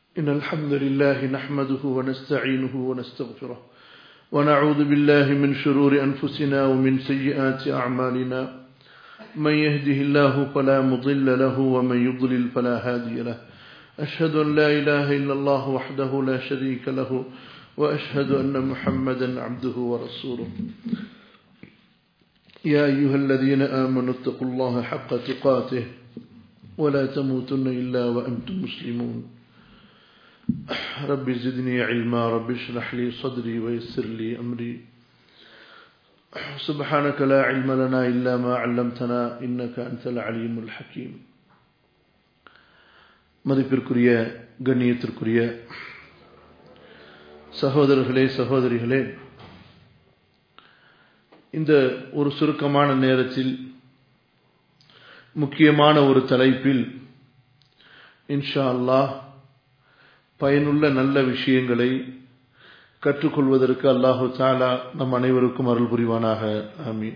إن الحمد لله نحمده ونستعينه ونستغفره ونعوذ بالله من شرور أنفسنا ومن سيئات أعمالنا من يهده الله فلا مضل له ومن يضلل فلا هادي له أشهد أن لا إله إلا الله وحده لا شريك له وأشهد أن محمدا عبده ورسوله يا أيها الذين آمنوا اتقوا الله حق تقاته ولا تموتن إلا وأنتم مسلمون رب زدني علما رب اشرح لي صدري ويسر لي أمري سبحانك لا علم لنا إلا ما علمتنا إنك أنت العليم الحكيم மதிப்பிற்குரிய கண்ணியத்திற்குரிய சகோதரர்களே சகோதரிகளே இந்த ஒரு சுருக்கமான நேரத்தில் முக்கியமான ஒரு தலைப்பில் இன்ஷா அல்லாஹ் பயனுள்ள நல்ல விஷயங்களை கற்றுக்கொள்வதற்கு அல்லாஹு தாலா நம் அனைவருக்கும் அருள் புரிவானாக ஆமீன்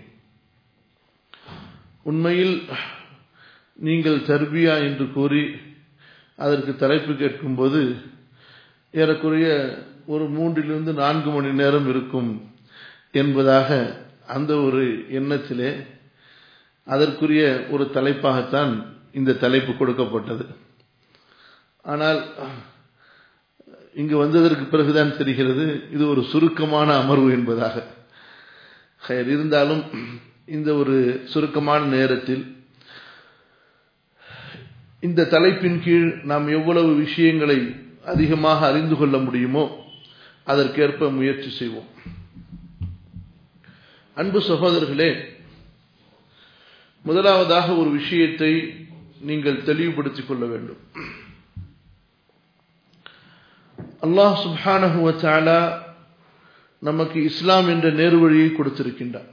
உண்மையில் நீங்கள் தர்பியா என்று கூறி அதற்கு தலைப்பு கேட்கும்போது ஏறக்குறைய ஒரு மூன்றிலிருந்து நான்கு மணி நேரம் இருக்கும் என்பதாக அந்த ஒரு எண்ணத்திலே அதற்குரிய ஒரு தலைப்பாகத்தான் இந்த தலைப்பு கொடுக்கப்பட்டது ஆனால் இங்கு வந்ததற்கு பிறகுதான் தெரிகிறது இது ஒரு சுருக்கமான அமர்வு என்பதாக இருந்தாலும் இந்த ஒரு சுருக்கமான நேரத்தில் இந்த தலைப்பின் கீழ் நாம் எவ்வளவு விஷயங்களை அதிகமாக அறிந்து கொள்ள முடியுமோ அதற்கேற்ப முயற்சி செய்வோம் அன்பு சகோதரர்களே முதலாவதாக ஒரு விஷயத்தை நீங்கள் தெளிவுபடுத்திக் கொள்ள வேண்டும் அல்லாஹ் சுப்ஹானஹுவ நமக்கு இஸ்லாம் என்ற நேர்வழியை கொடுத்திருக்கின்றார்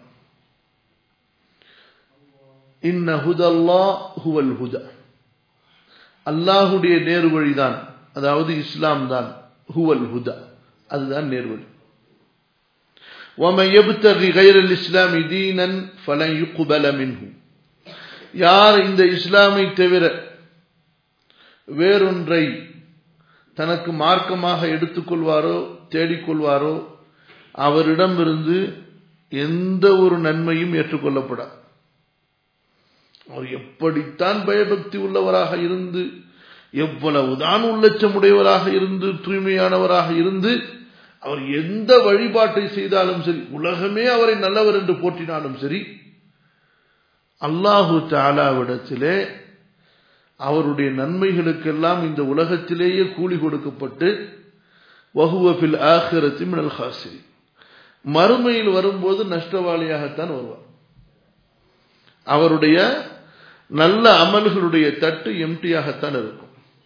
இன்ன ஹுதல்லா ஹுவல் ஹுத அல்லாஹுடைய நேர்வழிதான் அதாவது இஸ்லாம் தான் ஹுவல் ஹுத அதுதான் நேர்வழி ومن يبتغي غير الاسلام دينا فلن يقبل منه யார் இந்த இஸ்லாமை தவிர வேறொன்றை தனக்கு மார்க்கமாக எடுத்துக்கொள்வாரோ தேடிக்கொள்வாரோ அவரிடமிருந்து எந்த ஒரு நன்மையும் ஏற்றுக்கொள்ளப்படாது அவர் எப்படித்தான் பயபக்தி உள்ளவராக இருந்து எவ்வளவுதான் உள்ளச்சமுடையவராக இருந்து தூய்மையானவராக இருந்து அவர் எந்த வழிபாட்டை செய்தாலும் சரி உலகமே அவரை நல்லவர் என்று போற்றினாலும் சரி அல்லாஹு தாலாவிடத்திலே அவருடைய நன்மைகளுக்கெல்லாம் இந்த உலகத்திலேயே கூலி கொடுக்கப்பட்டு வகுவபில் ஆகிரத்தி மினல் ஹாசிரி மறுமையில் வரும்போது நஷ்டவாளியாகத்தான் வருவார் அவருடைய நல்ல அமல்களுடைய தட்டு எம்டியாகத்தான் இருக்கும்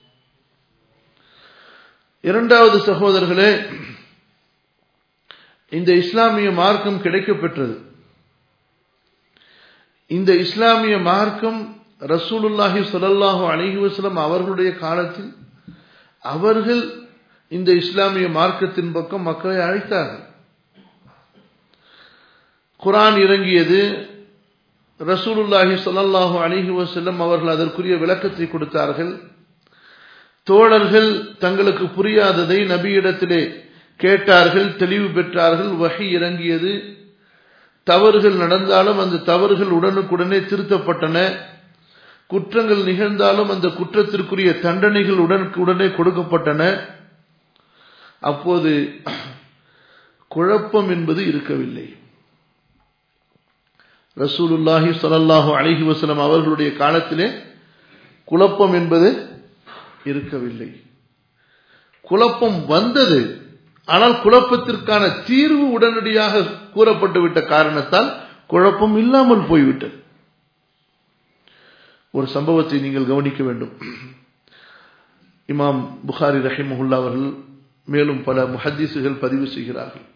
இரண்டாவது சகோதரர்களே இந்த இஸ்லாமிய மார்க்கம் கிடைக்கப்பெற்றது இந்த இஸ்லாமிய மார்க்கம் ரசூலுல்லாஹி சொல்லல்லாஹு அலஹி வஸ்லம் அவர்களுடைய காலத்தில் அவர்கள் இந்த இஸ்லாமிய மார்க்கத்தின் பக்கம் மக்களை அழைத்தார்கள் குரான் இறங்கியது ரசூலுல்லாஹி சொல்லல்லாஹு அலிஹி வசல்லம் அவர்கள் அதற்குரிய விளக்கத்தை கொடுத்தார்கள் தோழர்கள் தங்களுக்கு புரியாததை நபியிடத்திலே கேட்டார்கள் தெளிவு பெற்றார்கள் வகை இறங்கியது தவறுகள் நடந்தாலும் அந்த தவறுகள் உடனுக்குடனே திருத்தப்பட்டன குற்றங்கள் நிகழ்ந்தாலும் அந்த குற்றத்திற்குரிய தண்டனைகள் உடனுக்குடனே கொடுக்கப்பட்டன அப்போது குழப்பம் என்பது இருக்கவில்லை ரசூலுல்லாஹி சொல்லல்லாஹு அலஹி வசலம் அவர்களுடைய காலத்திலே குழப்பம் என்பது இருக்கவில்லை குழப்பம் வந்தது ஆனால் குழப்பத்திற்கான தீர்வு உடனடியாக கூறப்பட்டுவிட்ட காரணத்தால் குழப்பம் இல்லாமல் போய்விட்டது ஒரு சம்பவத்தை நீங்கள் கவனிக்க வேண்டும் இமாம் புகாரி ரஹிமஹுல்லா அவர்கள் மேலும் பல முஹத்தீசுகள் பதிவு செய்கிறார்கள்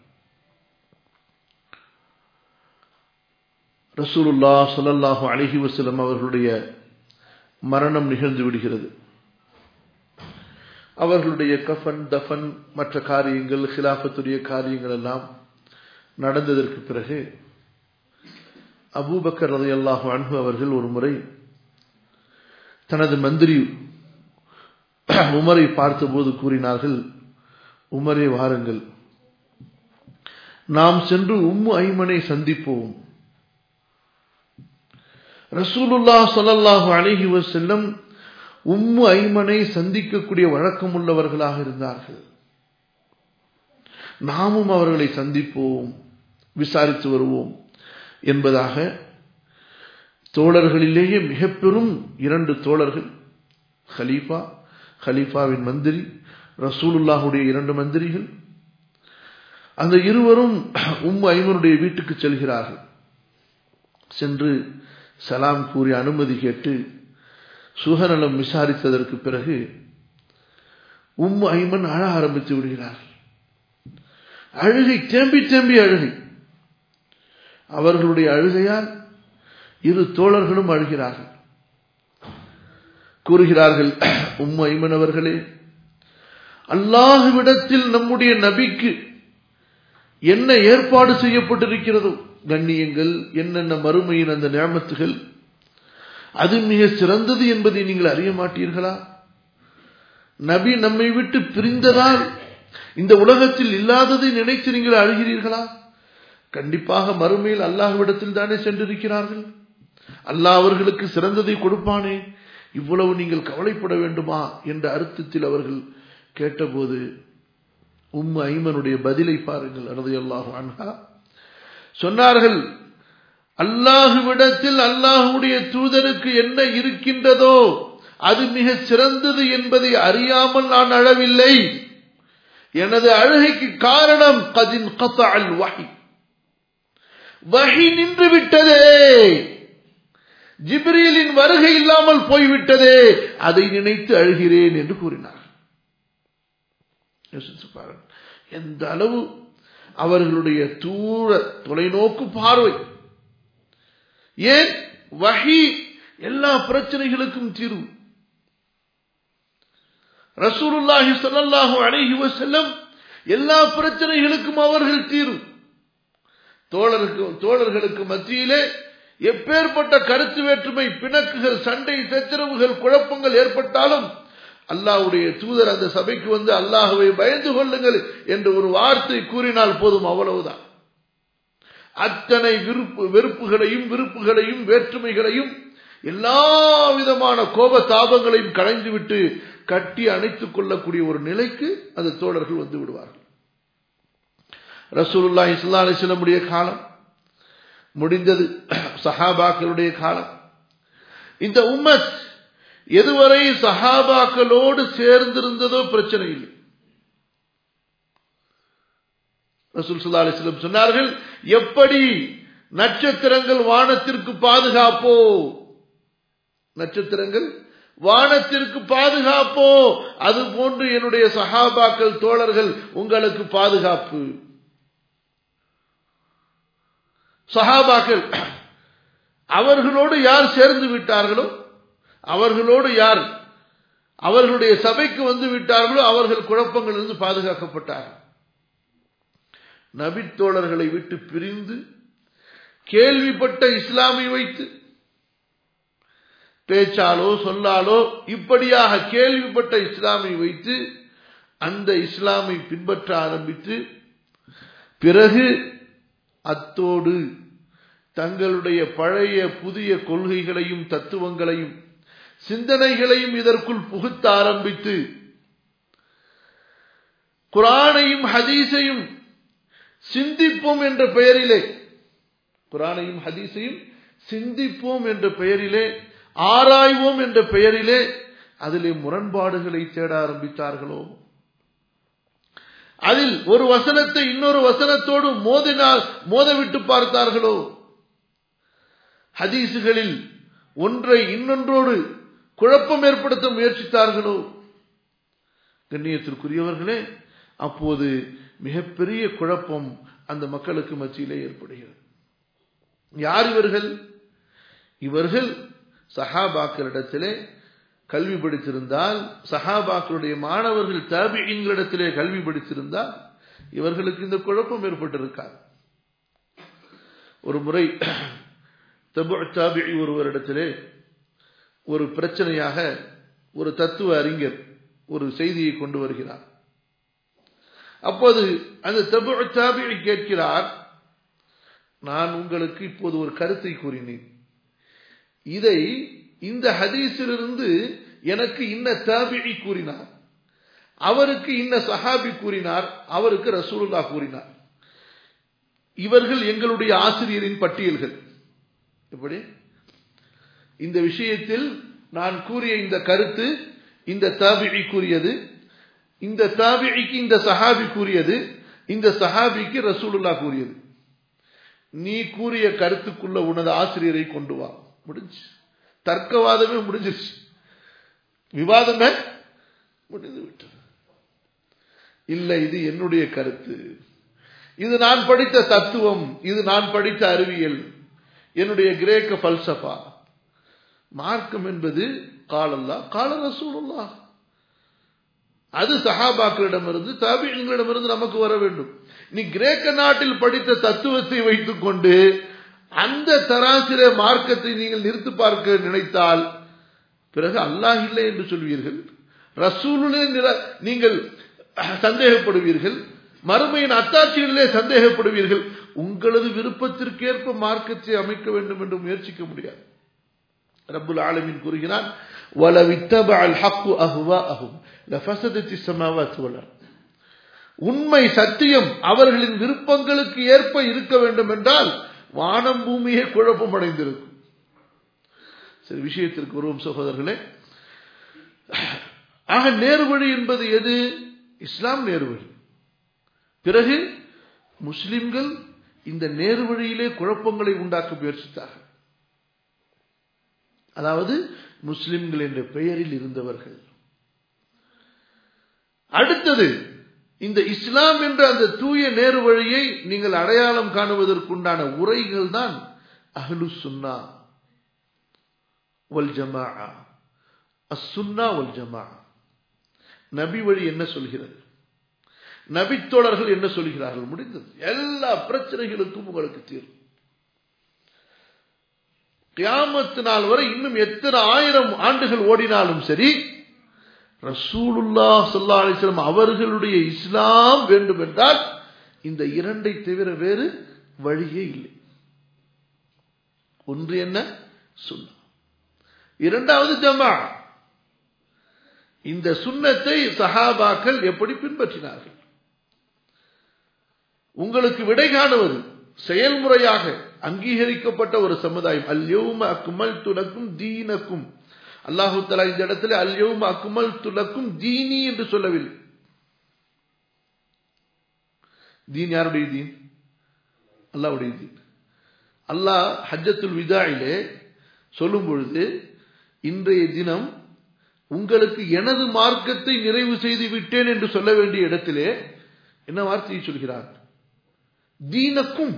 ரசூலுல்லா சொல்லல்லாஹு அலஹி வசலம் அவர்களுடைய மரணம் நிகழ்ந்து விடுகிறது அவர்களுடைய கஃபன் தஃபன் மற்ற காரியங்கள் ஹிலாஃபத்துடைய காரியங்கள் எல்லாம் நடந்ததற்கு பிறகு அபூபக்கர் ரதையல்லாஹு அன்பு அவர்கள் ஒரு முறை தனது மந்திரி உமரை பார்த்தபோது கூறினார்கள் உமரே வாருங்கள் நாம் சென்று உம்மு ஐமனை சந்திப்போம் ரசூலுல்லா சொல்லல்லாஹு அழகி செல்லம் உம்மு ஐமனை சந்திக்கக்கூடிய வழக்கம் உள்ளவர்களாக இருந்தார்கள் நாமும் அவர்களை சந்திப்போம் விசாரித்து வருவோம் என்பதாக தோழர்களிலேயே மிக பெரும் இரண்டு தோழர்கள் ஹலீஃபா ஹலீஃபாவின் மந்திரி ரசூலுல்லாஹுடைய இரண்டு மந்திரிகள் அந்த இருவரும் உம் ஐமனுடைய வீட்டுக்கு செல்கிறார்கள் சென்று சலாம் கூறி அனுமதி கேட்டு சுகநலம் விசாரித்ததற்கு பிறகு உம் ஐமன் அழ ஆரம்பித்து விடுகிறார் அழுகை தேம்பி தேம்பி அழுகை அவர்களுடைய அழுகையால் இரு தோழர்களும் அழுகிறார்கள் கூறுகிறார்கள் உம் ஐமன் அவர்களே அல்லாஹுவிடத்தில் நம்முடைய நபிக்கு என்ன ஏற்பாடு செய்யப்பட்டிருக்கிறதோ கண்ணியங்கள் என்னென்ன மறுமையின் அந்த நியமத்துகள் அது மிக சிறந்தது என்பதை நீங்கள் அறிய மாட்டீர்களா நபி நம்மை விட்டு பிரிந்ததால் இந்த உலகத்தில் இல்லாததை நினைத்து நீங்கள் அழுகிறீர்களா கண்டிப்பாக மறுமையில் அல்லாஹ்விடத்தில் தானே சென்றிருக்கிறார்கள் அல்லாஹ் அவர்களுக்கு சிறந்ததை கொடுப்பானே இவ்வளவு நீங்கள் கவலைப்பட வேண்டுமா என்ற அர்த்தத்தில் அவர்கள் கேட்டபோது உம் ஐமனுடைய பதிலை பாருங்கள் அனது அல்லாஹு அன்ஹா சொன்னார்கள் அல்லாஹுவிடத்தில் அல்லாஹுடைய தூதருக்கு என்ன இருக்கின்றதோ அது மிக சிறந்தது என்பதை அறியாமல் நான் அழவில்லை எனது அழுகைக்கு காரணம் கதின் கத்தால் வகி வகி நின்று விட்டதே ஜிப்ரீலின் வருகை இல்லாமல் போய்விட்டதே அதை நினைத்து அழுகிறேன் என்று கூறினார் யோசித்து பாருங்கள் எந்த அளவு அவர்களுடைய தூர தொலைநோக்கு பார்வை ஏன் வகி எல்லா பிரச்சனைகளுக்கும் தீர்வு ரசூலுல்லாஹி ஸல்லல்லாஹு அலைஹி வஸல்லம் எல்லா பிரச்சனைகளுக்கும் அவர்கள் தீர்வு தோழருக்கு தோழர்களுக்கு மத்தியிலே எப்பேற்பட்ட கருத்து வேற்றுமை பிணக்குகள் சண்டை சச்சரவுகள் குழப்பங்கள் ஏற்பட்டாலும் அல்லாஹ்வுடைய தூதர் அந்த சபைக்கு வந்து அல்லாஹுவை பயந்து கொள்ளுங்கள் என்று ஒரு வார்த்தை கூறினால் போதும் அவ்வளவுதான் அத்தனை விருப்பு வெறுப்புகளையும் விருப்புகளையும் வேற்றுமைகளையும் எல்லா விதமான கோப தாபங்களையும் களைந்துவிட்டு கட்டி அணைத்துக் கொள்ளக்கூடிய ஒரு நிலைக்கு அந்த தோழர்கள் வந்து விடுவார்கள் ரசூலுல்லா இஸ்லா அலிஸ்லமுடைய காலம் முடிந்தது சஹாபாக்களுடைய காலம் இந்த உம்மத் எதுவரை சஹாபாக்களோடு சேர்ந்திருந்ததோ பிரச்சனை இல்லை ரசூல் சுல்லா அலிஸ்லம் சொன்னார்கள் எப்படி நட்சத்திரங்கள் வானத்திற்கு பாதுகாப்போ நட்சத்திரங்கள் வானத்திற்கு பாதுகாப்போ அது போன்று என்னுடைய சஹாபாக்கள் தோழர்கள் உங்களுக்கு பாதுகாப்பு சஹாபாக்கள் அவர்களோடு யார் சேர்ந்து விட்டார்களோ அவர்களோடு யார் அவர்களுடைய சபைக்கு வந்து விட்டார்களோ அவர்கள் குழப்பங்களிலிருந்து பாதுகாக்கப்பட்டார்கள் நபித்தோழர்களை விட்டு பிரிந்து கேள்விப்பட்ட இஸ்லாமை வைத்து பேச்சாலோ சொல்லாலோ இப்படியாக கேள்விப்பட்ட இஸ்லாமை வைத்து அந்த இஸ்லாமை பின்பற்ற ஆரம்பித்து பிறகு அத்தோடு தங்களுடைய பழைய புதிய கொள்கைகளையும் தத்துவங்களையும் சிந்தனைகளையும் இதற்குள் புகுத்த ஆரம்பித்து குரானையும் ஹதீஸையும் சிந்திப்போம் என்ற பெயரிலே குரானையும் ஹதீஸையும் சிந்திப்போம் என்ற பெயரிலே ஆராய்வோம் என்ற பெயரிலே அதிலே முரண்பாடுகளை தேட ஆரம்பித்தார்களோ அதில் ஒரு வசனத்தை இன்னொரு வசனத்தோடு மோதினால் மோதவிட்டு பார்த்தார்களோ ஹதீசுகளில் ஒன்றை இன்னொன்றோடு குழப்பம் ஏற்படுத்த முயற்சித்தார்களோ கண்ணியத்திற்குரியவர்களே அப்போது மிகப்பெரிய குழப்பம் அந்த மக்களுக்கு மத்தியிலே ஏற்படுகிறது யார் இவர்கள் இவர்கள் சஹாபாக்களிடத்திலே கல்வி படித்திருந்தால் சஹாபாக்களுடைய மாணவர்கள் தாபிகளிடத்திலே கல்வி படித்திருந்தால் இவர்களுக்கு இந்த குழப்பம் ஏற்பட்டிருக்காது ஒரு முறை தாபி ஒருவரிடத்திலே ஒரு பிரச்சனையாக ஒரு தத்துவ அறிஞர் ஒரு செய்தியை கொண்டு வருகிறார் அப்போது அந்த தபு தாபியை கேட்கிறார் நான் உங்களுக்கு இப்போது ஒரு கருத்தை கூறினேன் இதை இந்த ஹதீஸிலிருந்து எனக்கு இன்ன தாபிழி கூறினார் அவருக்கு இன்ன சஹாபி கூறினார் அவருக்கு ரசூலுல்லா கூறினார் இவர்கள் எங்களுடைய ஆசிரியரின் பட்டியல்கள் எப்படி இந்த விஷயத்தில் நான் கூறிய இந்த கருத்து இந்த தாபிழி கூறியது இந்த தாபிழிக்கு இந்த சஹாபி கூறியது இந்த சஹாபிக்கு ரசூலுல்லா கூறியது நீ கூறிய கருத்துக்குள்ள உனது ஆசிரியரை கொண்டு வா முடிஞ்சு தர்க்கவாதமே முடிஞ்சிருச்சு விவாதமே முடிந்து விட்டது இல்லை இது என்னுடைய கருத்து இது நான் படித்த தத்துவம் இது நான் படித்த அறிவியல் என்னுடைய கிரேக்க பல்சபா மார்க்கம் என்பது காலல்லா கால ரசூலுல்லா அது சஹாபாக்களிடமிருந்து தாபியங்களிடமிருந்து நமக்கு வர வேண்டும் நீ கிரேக்க நாட்டில் படித்த தத்துவத்தை வைத்துக் கொண்டு அந்த தராசில மார்க்கத்தை நீங்கள் நிறுத்து பார்க்க நினைத்தால் பிறகு அல்லாஹ் இல்லை என்று சொல்வீர்கள் ரசூலுலே நீங்கள் சந்தேகப்படுவீர்கள் மறுமையின் அத்தாட்சிகளிலே சந்தேகப்படுவீர்கள் உங்களது விருப்பத்திற்கேற்ப மார்க்கத்தை அமைக்க வேண்டும் என்று முயற்சிக்க முடியாது ரப்புல் ஆலமின் கூறுகிறான் وَلَوِ اتَّبَعَ الْحَقُّ أَهْوَاءَهُمْ لَفَسَدَتِ السَّمَاوَاتُ وَالْأَرْضُ உண்மை சத்தியம் அவர்களின் விருப்பங்களுக்கு ஏற்ப இருக்க வேண்டும் என்றால் வானம் பூமியே குழப்பம் அடைந்திருக்கும் சரி விஷயத்திற்கு வருவோம் சகோதரர்களே ஆக நேர்வழி என்பது எது இஸ்லாம் நேர்வழி பிறகு முஸ்லிம்கள் இந்த நேர்வழியிலே குழப்பங்களை உண்டாக்க முயற்சித்தார்கள் அதாவது முஸ்லிம்கள் என்ற பெயரில் இருந்தவர்கள் அடுத்தது இந்த இஸ்லாம் என்ற அந்த தூய நேரு வழியை நீங்கள் அடையாளம் காணுவதற்குண்டான உரைகள் தான் அஹ்லு சுன்னா வல் ஜமா அசுன்னா வல் ஜமா நபி வழி என்ன சொல்கிறது நபித்தோழர்கள் என்ன சொல்கிறார்கள் முடிந்தது எல்லா பிரச்சனைகளுக்கும் உங்களுக்கு தீர்வு கியாமத்து நாள் வரை இன்னும் எத்தனை ஆயிரம் ஆண்டுகள் ஓடினாலும் சரி ரசூலுல்லா சொல்லா அலிஸ்லாம் அவர்களுடைய இஸ்லாம் வேண்டும் என்றால் இந்த இரண்டை தவிர வேறு வழியே இல்லை ஒன்று என்ன சுன்னா இரண்டாவது ஜமா இந்த சுண்ணத்தை சஹாபாக்கள் எப்படி பின்பற்றினார்கள் உங்களுக்கு விடை காணுவது செயல்முறையாக அங்கீகரிக்கப்பட்ட ஒரு சமுதாயம் அல்யோம அக்குமல் துலக்கும் தீனக்கும் அல்லாஹு தலா இந்த இடத்துல அல்யோம அக்குமல் துலக்கும் தீனி என்று சொல்லவில்லை தீன் யாருடைய தீன் அல்லாவுடைய தீன் அல்லாஹ் ஹஜ்ஜத்துல் விதாயிலே சொல்லும் பொழுது இன்றைய தினம் உங்களுக்கு எனது மார்க்கத்தை நிறைவு செய்து விட்டேன் என்று சொல்ல வேண்டிய இடத்திலே என்ன வார்த்தையை சொல்கிறார் தீனக்கும்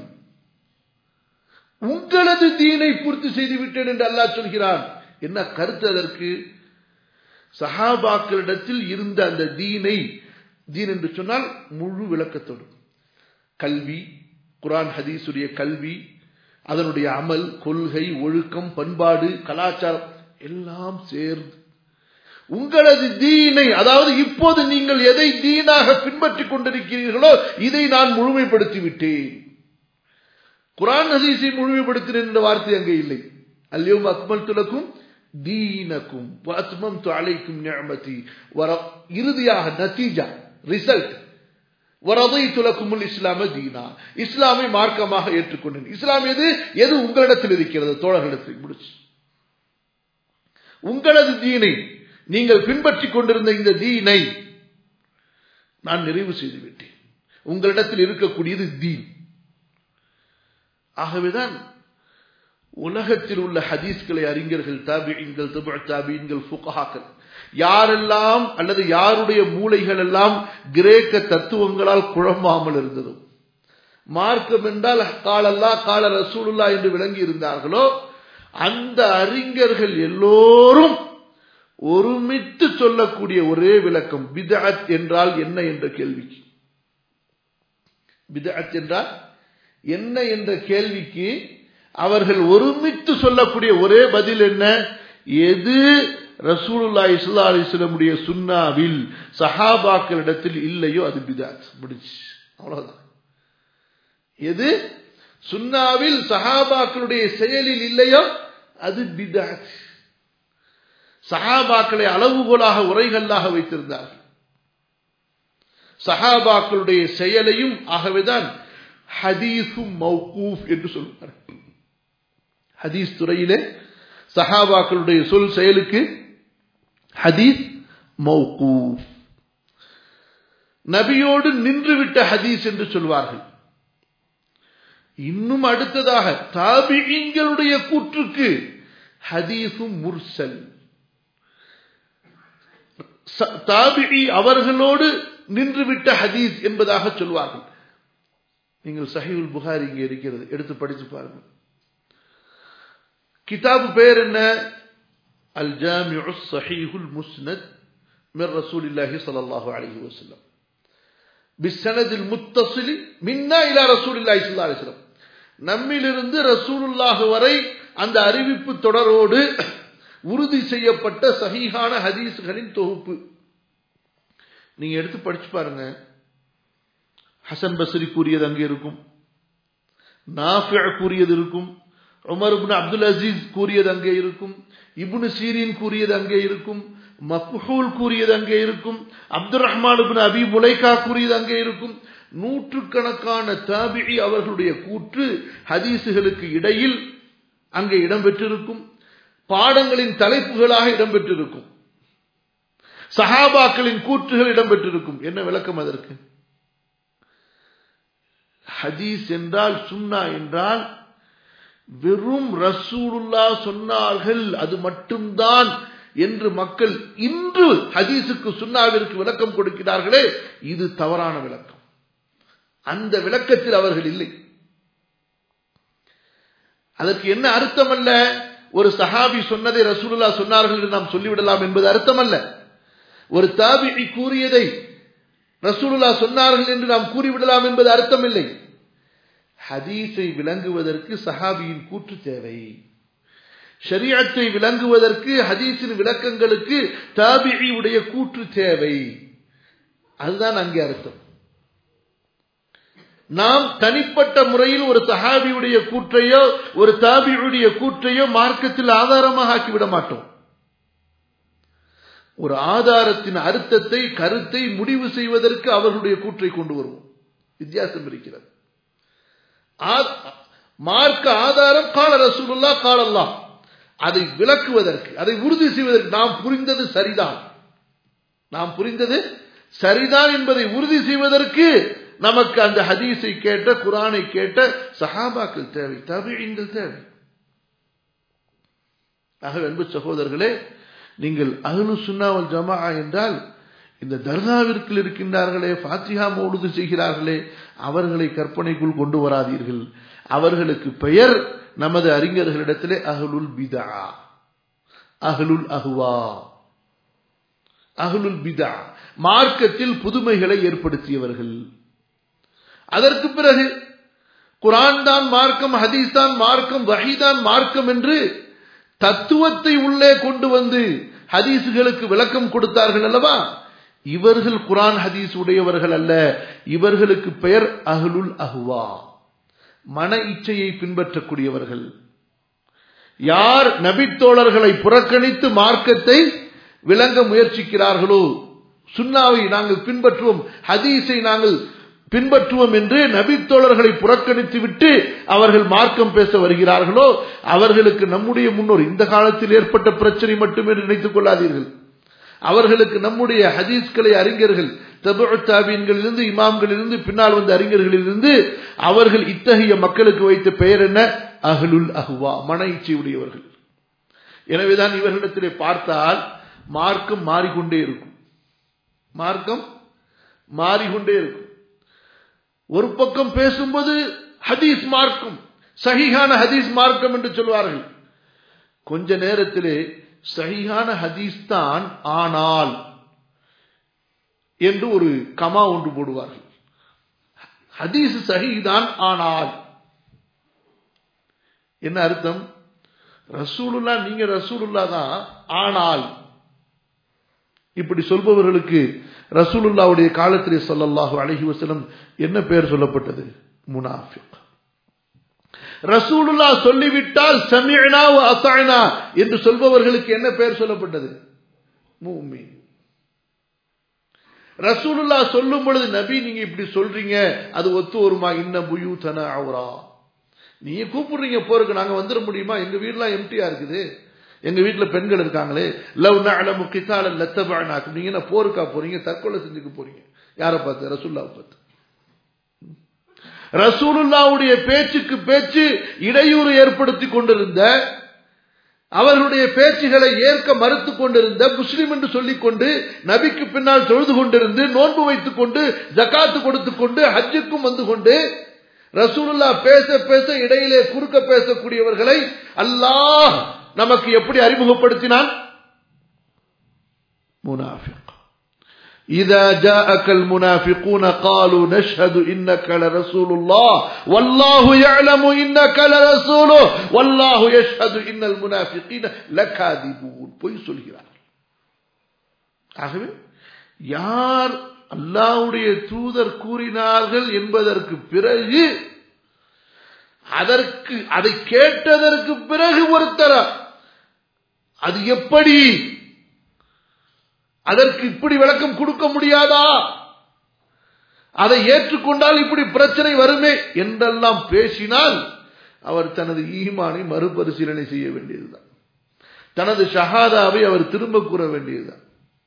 உங்களது தீனை பூர்த்தி செய்து விட்டேன் என்று அல்லாஹ் சொல்கிறான் என்ன கருத்து அதற்கு சஹாபாக்களிடத்தில் இருந்த அந்த தீனை தீன் என்று சொன்னால் முழு விளக்கத்தோடு கல்வி குரான் ஹதீஸுடைய கல்வி அதனுடைய அமல் கொள்கை ஒழுக்கம் பண்பாடு கலாச்சாரம் எல்லாம் சேர்ந்து உங்களது தீனை அதாவது இப்போது நீங்கள் எதை தீனாக பின்பற்றிக் கொண்டிருக்கிறீர்களோ இதை நான் முழுமைப்படுத்தி விட்டேன் குரான் ஹதீஸை முழுமைப்படுத்தினேன் என்ற வார்த்தை அங்கே இல்லை அல்லையும் அக்மல் துலக்கும் தீனக்கும் வாத்மம் அலைக்கும் நியமதி வர இறுதியாக நத்தீஜா ரிசல்ட் வரதை துலக்குமுல் இஸ்லாம தீனா இஸ்லாமை மார்க்கமாக ஏற்றுக்கொண்டேன் இஸ்லாம் எது எது உங்களிடத்தில் இருக்கிறது தோழர்களிடத்தில் முடிச்சு உங்களது தீனை நீங்கள் பின்பற்றிக் கொண்டிருந்த இந்த தீனை நான் நிறைவு செய்து விட்டேன் உங்களிடத்தில் இருக்கக்கூடியது தீன் ஆகவேதான் உலகத்தில் உள்ள ஹதீஸ்களை அறிஞர்கள் தாபியங்கள் தாபியங்கள் ஃபுகஹாக்கள் யாரெல்லாம் அல்லது யாருடைய மூளைகள் எல்லாம் கிரேக்க தத்துவங்களால் குழம்பாமல் இருந்ததும் மார்க்கம் என்றால் காலல்லா கால ரசூலுல்லா என்று விளங்கி இருந்தார்களோ அந்த அறிஞர்கள் எல்லோரும் ஒருமித்து சொல்லக்கூடிய ஒரே விளக்கம் பிதஅத் என்றால் என்ன என்ற கேள்விக்கு பிதஅத் என்றால் என்ன என்ற கேள்விக்கு அவர்கள் ஒருமித்து சொல்லக்கூடிய ஒரே பதில் என்ன எது ரசூலுல்லாஹி ஸல்லல்லாஹு அலைஹி வஸல்லமுடைய சுன்னாவில் சஹாபாக்களிடத்தில் இல்லையோ அது பிதாத் முடிச்சு அவ்வளவுதான் எது சுன்னாவில் சஹாபாக்களுடைய செயலில் இல்லையோ அது பிதாத் சஹாபாக்களை அளவுகோலாக உரைகளாக வைத்திருந்தார்கள் சஹாபாக்களுடைய செயலையும் ஆகவேதான் ஹதீஸும் மௌகூஃப் என்று சொல்வார் ஹதீஸ் துறையிலே சஹாபாக்களுடைய சொல் செயலுக்கு ஹதீஸ் மௌகூஃப் நபியோடு நின்றுவிட்ட ஹதீஸ் என்று சொல்வார்கள் இன்னும் அடுத்ததாக தாபிகளுடைய கூற்றுக்கு ஹதீஸும் முர்சல் தாபிகி அவர்களோடு நின்றுவிட்ட ஹதீஸ் என்பதாக சொல்வார்கள் நீங்கள் சஹீவுல் புகாரி இங்கே இருக்கிறது எடுத்து படித்து பாருங்கள் கிதாபு பெயர் என்ன அல் ஜாமிஉ சஹீஹுல் முஸ்னத் மிர் ரசூலில்லாஹி ஸல்லல்லாஹு அலைஹி வஸல்லம் பிஸ்ஸனதில் முத்தஸிலி மின்னா இலா ரசூலில்லாஹி ஸல்லல்லாஹு அலைஹி வஸல்லம் நம்மிலிருந்து ரசூலுல்லாஹ் வரை அந்த அறிவிப்பு தொடரோடு உறுதி செய்யப்பட்ட சஹீஹான ஹதீஸ்களின் தொகுப்பு நீங்க எடுத்து படிச்சு பாருங்க ஹசன் பஸ்ரி கூறியது அங்கே இருக்கும் நாஃபியா கூறியது இருக்கும் உமர் இப்னு அப்துல் அசீஸ் கூறியது அங்கே இருக்கும் இப்னு சீரின் கூறியது அங்கே இருக்கும் மக்ஹூல் கூறியது அங்கே இருக்கும் அப்துல் ரஹ்மான் இப்னு அபி முலைகா கூறியது அங்கே இருக்கும் நூற்றுக்கணக்கான தாபிகி அவர்களுடைய கூற்று ஹதீசுகளுக்கு இடையில் அங்கே இடம்பெற்றிருக்கும் பாடங்களின் தலைப்புகளாக இடம்பெற்றிருக்கும் சஹாபாக்களின் கூற்றுகள் இடம்பெற்றிருக்கும் என்ன விளக்கம் அதற்கு ஹதீஸ் என்றால் சுன்னா என்றால் வெறும் ரசூலுல்லா சொன்னார்கள் அது மட்டும்தான் என்று மக்கள் இன்று ஹதீஸுக்கு சுன்னாவிற்கு விளக்கம் கொடுக்கிறார்களே இது தவறான விளக்கம் அந்த விளக்கத்தில் அவர்கள் இல்லை அதற்கு என்ன அர்த்தம் அல்ல ஒரு சஹாபி சொன்னதை ரசூலுல்லா சொன்னார்கள் என்று நாம் சொல்லிவிடலாம் என்பது அர்த்தம் அல்ல ஒரு தாபிகி கூறியதை ரசூலுல்லா சொன்னார்கள் என்று நாம் கூறிவிடலாம் என்பது அர்த்தம் இல்லை ஹதீஸை விளங்குவதற்கு சஹாபியின் கூற்று தேவை ஷரியத்தை விளங்குவதற்கு ஹதீஸின் விளக்கங்களுக்கு தாபிகியுடைய கூற்று தேவை அதுதான் அங்கே அர்த்தம் நாம் தனிப்பட்ட முறையில் ஒரு சஹாபியுடைய கூற்றையோ ஒரு தாபியுடைய கூற்றையோ மார்க்கத்தில் ஆதாரமாக ஆக்கிவிட மாட்டோம் ஒரு ஆதாரத்தின் அர்த்தத்தை கருத்தை முடிவு செய்வதற்கு அவர்களுடைய கூற்றை கொண்டு வருவோம் வித்தியாசம் இருக்கிறது மார்க்க ஆதாரம் கால ரசூலுல்லா காலல்லா அதை விளக்குவதற்கு அதை உறுதி செய்வதற்கு நாம் புரிந்தது சரிதான் நாம் புரிந்தது சரிதான் என்பதை உறுதி செய்வதற்கு நமக்கு அந்த ஹதீஸை கேட்ட குரானை கேட்ட சஹாபாக்கள் தேவை தபிங்கள் தேவை ஆக அன்பு சகோதரர்களே நீங்கள் அகலு சுன்னாவல் ஜமா என்றால் இந்த தர்காவிற்குள் இருக்கின்றார்களே ஃபாத்திஹா மௌலுது செய்கிறார்களே அவர்களை கற்பனைக்குள் கொண்டு வராதீர்கள் அவர்களுக்கு பெயர் நமது அறிஞர்களிடத்திலே அகலுல் பிதா அகலுல் அஹுவா அகலுல் பிதா மார்க்கத்தில் புதுமைகளை ஏற்படுத்தியவர்கள் அதற்கு பிறகு குரான் தான் மார்க்கம் ஹதீஸ் தான் மார்க்கம் வஹிதான் மார்க்கம் என்று தத்துவத்தை உள்ளே கொண்டு வந்து ஹதீஸுகளுக்கு விளக்கம் கொடுத்தார்கள் அல்லவா இவர்கள் குரான் ஹதீஸ் உடையவர்கள் அல்ல இவர்களுக்கு பெயர் அஹ்லுல் அஹ்வா மன இச்சையை பின்பற்றக்கூடியவர்கள் யார் நபித்தோழர்களை புறக்கணித்து மார்க்கத்தை விளங்க முயற்சிக்கிறார்களோ சுன்னாவை நாங்கள் பின்பற்றுவோம் ஹதீஸை நாங்கள் பின்பற்றுவோம் என்று நபித்தோழர்களை புறக்கணித்து விட்டு அவர்கள் மார்க்கம் பேச வருகிறார்களோ அவர்களுக்கு நம்முடைய முன்னோர் இந்த காலத்தில் ஏற்பட்ட பிரச்சனை மட்டுமே நினைத்துக் கொள்ளாதீர்கள் அவர்களுக்கு நம்முடைய ஹதீஸ்களை அறிஞர்கள் தாபீன்களிலிருந்து இமாம்களிலிருந்து பின்னால் வந்த அறிஞர்களிலிருந்து அவர்கள் இத்தகைய மக்களுக்கு வைத்த பெயர் என்ன அகலுல் அஹ்வா மன இச்சை உடையவர்கள் எனவேதான் இவர்களிடத்திலே பார்த்தால் மார்க்கம் மாறிக்கொண்டே இருக்கும் மார்க்கம் மாறிக்கொண்டே இருக்கும் ஒரு பக்கம் பேசும்போது ஹதீஸ் மார்க்கம் சஹிஹான ஹதீஸ் மார்க்கம் என்று சொல்வார்கள் கொஞ்ச நேரத்திலே சஹிஹான ஹதீஸ் தான் ஆனால் என்று ஒரு கமா ஒன்று போடுவார்கள் ஹதீஸ் சஹிதான் ஆனால் என்ன அர்த்தம் ரசூலுல்லா நீங்க ரசூலுல்லா தான் ஆனால் இப்படி சொல்பவர்களுக்கு ரசூலுல்லாவுடைய காலத்திலே சொல்லல்லாஹு அழகி வசலம் என்ன பெயர் சொல்லப்பட்டது முனாஃபிக் ரசூலுல்லா சொல்லிவிட்டால் சமிழ்னா அசாயனா என்று சொல்பவர்களுக்கு என்ன பெயர் சொல்லப்பட்டது மூமி ரசூலுல்லா சொல்லும் பொழுது நபி நீங்க இப்படி சொல்றீங்க அது ஒத்து வருமா இன்ன புயூதன அவரா நீங்க கூப்பிடுறீங்க போருக்கு நாங்க வந்துட முடியுமா எங்க வீடுலாம் எம்டியா இருக்குது எங்க வீட்டுல பெண்கள் இருக்காங்களே லவ் நலமு கிசால லத்தபானாக்கு நீங்க என்ன போருக்கா போறீங்க தற்கொலை செஞ்சுக்க போறீங்க யாரை பார்த்து ரசூல்லா பார்த்து ரசூலுல்லாவுடைய பேச்சுக்கு பேச்சு இடையூறு ஏற்படுத்தி கொண்டிருந்த அவர்களுடைய பேச்சுகளை ஏற்க மறுத்துக் கொண்டிருந்த முஸ்லிம் என்று சொல்லிக் கொண்டு நபிக்கு பின்னால் தொழுது கொண்டிருந்து நோன்பு வைத்துக் கொண்டு ஜக்காத்து கொடுத்துக் கொண்டு ஹஜ்ஜுக்கும் வந்து கொண்டு ரசூலுல்லா பேச பேச இடையிலே குறுக்க பேசக்கூடியவர்களை அல்லாஹ் நமக்கு எப்படி அறிமுகப்படுத்தினான் முனாஃபிக் إذا جاءك المنافقون قالوا نشهد إنك لرسول الله والله يعلم إنك لرسوله والله يشهد إن المنافقين لكاذبون பொய் சொல்கிறார் ஆகவே யார் அல்லாவுடைய தூதர் கூறினார்கள் என்பதற்கு பிறகு அதற்கு அதை கேட்டதற்கு பிறகு ஒருத்தர அது எப்படி அதற்கு இப்படி விளக்கம் கொடுக்க முடியாதா அதை ஏற்றுக்கொண்டால் இப்படி பிரச்சனை வருமே என்றெல்லாம் பேசினால் அவர் தனது ஈமானை மறுபரிசீலனை செய்ய வேண்டியதுதான் தனது ஷஹாதாவை அவர் திரும்ப கூற வேண்டியதுதான்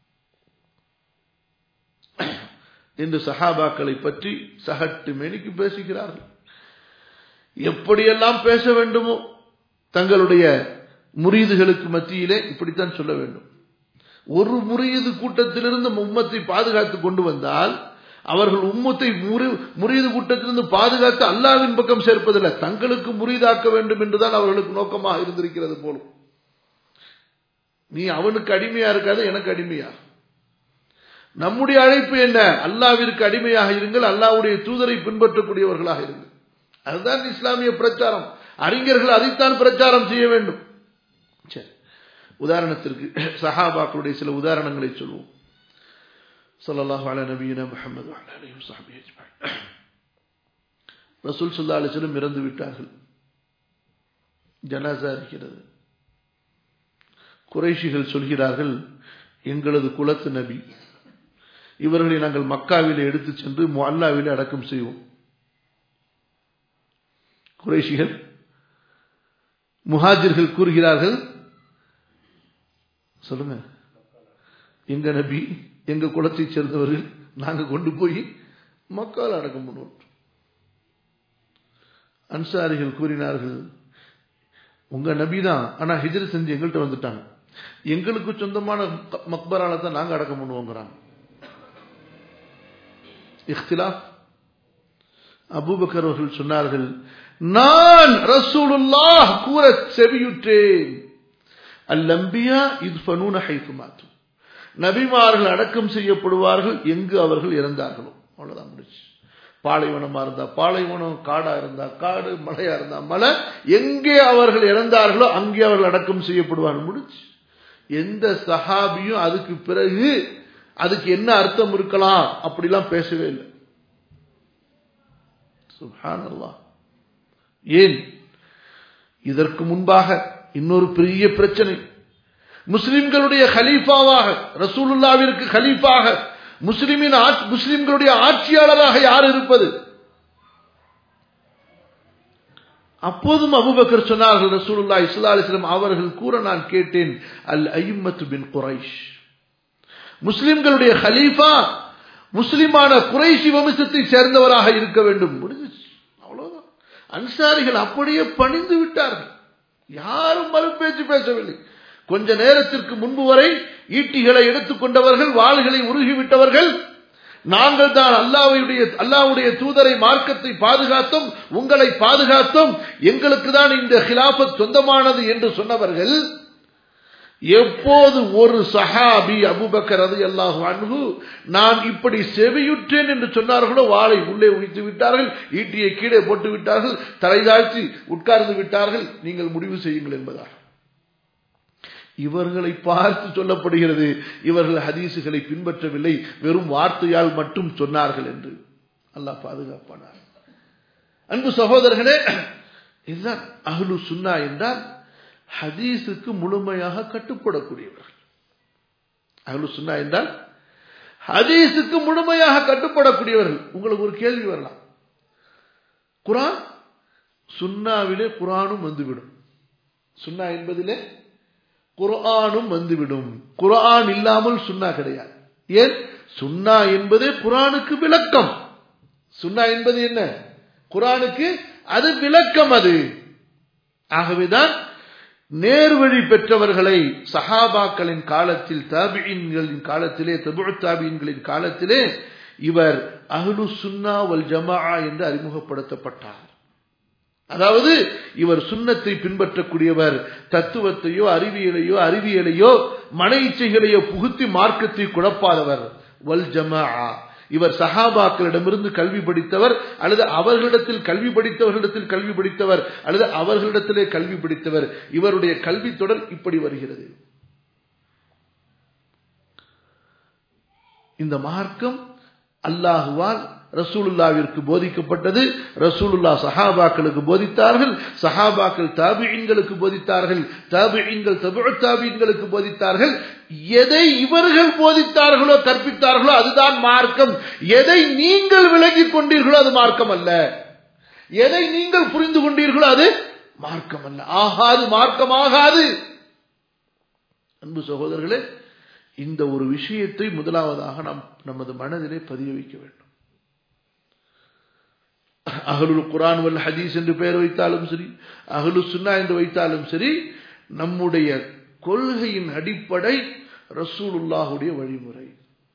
என்று சஹாபாக்களை பற்றி சகட்டு மெனிக்கு பேசுகிறார்கள் எப்படியெல்லாம் பேச வேண்டுமோ தங்களுடைய முரீதுகளுக்கு மத்தியிலே இப்படித்தான் சொல்ல வேண்டும் ஒரு முறியது கூட்டத்திலிருந்து உம்மத்தை பாதுகாத்து கொண்டு வந்தால் அவர்கள் உம்மத்தை முறியது கூட்டத்திலிருந்து பாதுகாத்து அல்லாவின் பக்கம் சேர்ப்பதில்லை தங்களுக்கு முறிதாக்க வேண்டும் என்றுதான் அவர்களுக்கு நோக்கமாக இருந்திருக்கிறது போலும் நீ அவனுக்கு அடிமையா இருக்காது எனக்கு அடிமையா நம்முடைய அழைப்பு என்ன அல்லாவிற்கு அடிமையாக இருங்கள் அல்லாவுடைய தூதரை பின்பற்றக்கூடியவர்களாக இருங்கள் அதுதான் இஸ்லாமிய பிரச்சாரம் அறிஞர்கள் அதைத்தான் பிரச்சாரம் செய்ய வேண்டும் சரி உதாரணத்திற்கு சஹாபாக்களுடைய சில உதாரணங்களை சொல்வோம் சொல்லல்லாஹு அல நபீன முகமது ரசூல் சுல்லா அலிஸ்லம் இறந்து விட்டார்கள் ஜனாசா இருக்கிறது குறைஷிகள் சொல்கிறார்கள் எங்களது குலத்து நபி இவர்களை நாங்கள் மக்காவிலே எடுத்து சென்று அல்லாவிலே அடக்கம் செய்வோம் குறைஷிகள் முஹாஜிர்கள் கூறுகிறார்கள் சொல்லுங்க எங்க நபி எங்க குலத்தை சேர்ந்தவர்கள் நாங்க கொண்டு போய் மக்கள் அடக்கம் பண்ணுவோம் அன்சாரிகள் கூறினார்கள் உங்க நபி தான் ஆனா ஹிஜர் செஞ்சு எங்கள்கிட்ட வந்துட்டாங்க எங்களுக்கு சொந்தமான மக்பரால தான் நாங்க அடக்கம் பண்ணுவோங்கிறாங்க இஃப்திலாஃப் அபூபக்கர் அவர்கள் சொன்னார்கள் நான் ரசூலுல்லாஹ் கூற செவியுற்றேன் அல்லம்பியா இது ஃபனூன ஹைத்துமாத்து நபிமார்கள் அடக்கம் செய்யப்படுவார்கள் எங்கு அவர்கள் இறந்தார்களோ அவ்வளவுதான் முடிச்சு பாலைவனமா இருந்தா பாலைவனம் காடா இருந்தா காடு மலையா இருந்தா மலை எங்கே அவர்கள் இறந்தார்களோ அங்கே அவர்கள் அடக்கம் செய்யப்படுவார்கள் முடிச்சு எந்த சஹாபியும் அதுக்கு பிறகு அதுக்கு என்ன அர்த்தம் இருக்கலாம் அப்படிலாம் பேசவே இல்லை சுஹானல்லா ஏன் இதற்கு முன்பாக இன்னொரு பெரிய பிரச்சனை முஸ்லிம்களுடைய ஹலீஃபாவாக ரசூலுல்லாவிற்கு ஹலீஃபாக முஸ்லிமின் முஸ்லிம்களுடைய ஆட்சியாளராக யார் இருப்பது அப்போதும் அபுபக்கர் சொன்னார்கள் ரசூலுல்லா இஸ்லா அலிஸ்லாம் அவர்கள் கூற நான் கேட்டேன் அல் ஐம்மத்து பின் குரைஷ் முஸ்லிம்களுடைய ஹலீஃபா முஸ்லிமான குறைஷி வம்சத்தை சேர்ந்தவராக இருக்க வேண்டும் முடிஞ்சிச்சு அவ்வளவுதான் அன்சாரிகள் அப்படியே பணிந்து விட்டார்கள் யாரும் மறுபேச்சு பேசவில்லை கொஞ்ச நேரத்திற்கு முன்பு வரை ஈட்டிகளை எடுத்துக்கொண்டவர்கள் வாள்களை உருகிவிட்டவர்கள் நாங்கள் தான் அல்லாவுடைய அல்லாவுடைய தூதரை மார்க்கத்தை பாதுகாத்தோம் உங்களை பாதுகாத்தோம் எங்களுக்கு தான் இந்த ஹிலாபத் சொந்தமானது என்று சொன்னவர்கள் எப்போது ஒரு சஹாபி அபுபக்கர் அது அல்லாஹு அன்பு நான் இப்படி செவியுற்றேன் என்று சொன்னார்களோ வாளை உள்ளே உயித்து விட்டார்கள் ஈட்டியை கீழே போட்டு விட்டார்கள் தலைதாழ்த்தி உட்கார்ந்து விட்டார்கள் நீங்கள் முடிவு செய்யுங்கள் என்பதாக இவர்களை பார்த்து சொல்லப்படுகிறது இவர்கள் ஹதீசுகளை பின்பற்றவில்லை வெறும் வார்த்தையால் மட்டும் சொன்னார்கள் என்று அல்லாஹ் பாதுகாப்பானார் அன்பு சகோதரர்களே இதுதான் அஹ்லு சுன்னா என்றால் ஹதீஸுக்கு முழுமையாக கட்டுப்படக்கூடியவர்கள் அஹ்லு சுன்னா என்றால் ஹதீஸுக்கு முழுமையாக கட்டுப்படக்கூடியவர்கள் உங்களுக்கு ஒரு கேள்வி வரலாம் குரான் சுன்னாவிலே குரானும் வந்துவிடும் சுன்னா என்பதிலே குரானும் வந்துவிடும் குரான் இல்லாமல் சுன்னா கிடையாது ஏன் சுன்னா என்பது குரானுக்கு விளக்கம் சுன்னா என்பது என்ன குரானுக்கு அது விளக்கம் அது ஆகவேதான் நேர்வழி பெற்றவர்களை சஹாபாக்களின் காலத்தில் தாபியின்களின் காலத்திலே தபு தாபியின்களின் காலத்திலே இவர் அஹ்லு சுன்னா வல் ஜமா என்று அறிமுகப்படுத்தப்பட்டார் அதாவது இவர் சுண்ணத்தை பின்பற்றக்கூடியவர் தத்துவத்தையோ அறிவியலையோ அறிவியலையோ மன இச்சைகளையோ புகுத்தி மார்க்கத்தை குழப்பாதவர் வல் ஜமா இவர் சஹாபாக்களிடமிருந்து கல்வி படித்தவர் அல்லது அவர்களிடத்தில் கல்வி படித்தவர்களிடத்தில் கல்வி படித்தவர் அல்லது அவர்களிடத்திலே கல்வி படித்தவர் இவருடைய கல்வி தொடர் இப்படி வருகிறது இந்த மார்க்கம் அல்லாஹுவால் ரசூலுல்லாவிற்கு போதிக்கப்பட்டது ரசூலுல்லா சஹாபாக்களுக்கு போதித்தார்கள் சஹாபாக்கள் தாபியின்களுக்கு போதித்தார்கள் தாபியின்கள் தபு தாபியின்களுக்கு போதித்தார்கள் எதை இவர்கள் போதித்தார்களோ கற்பித்தார்களோ அதுதான் மார்க்கம் எதை நீங்கள் விலகிக் கொண்டீர்களோ அது மார்க்கம் அல்ல எதை நீங்கள் புரிந்து கொண்டீர்களோ அது மார்க்கம் அல்ல ஆகாது மார்க்கமாகாது அன்பு சகோதரர்களே இந்த ஒரு விஷயத்தை முதலாவதாக நாம் நமது மனதிலே பதிய வைக்க வேண்டும் அகலுல் குரான் வல் ஹதீஸ் என்று பெயர் வைத்தாலும் சரி அகலு சுன்னா என்று வைத்தாலும் சரி நம்முடைய கொள்கையின் அடிப்படை ரசூலுல்லாஹுடைய வழிமுறை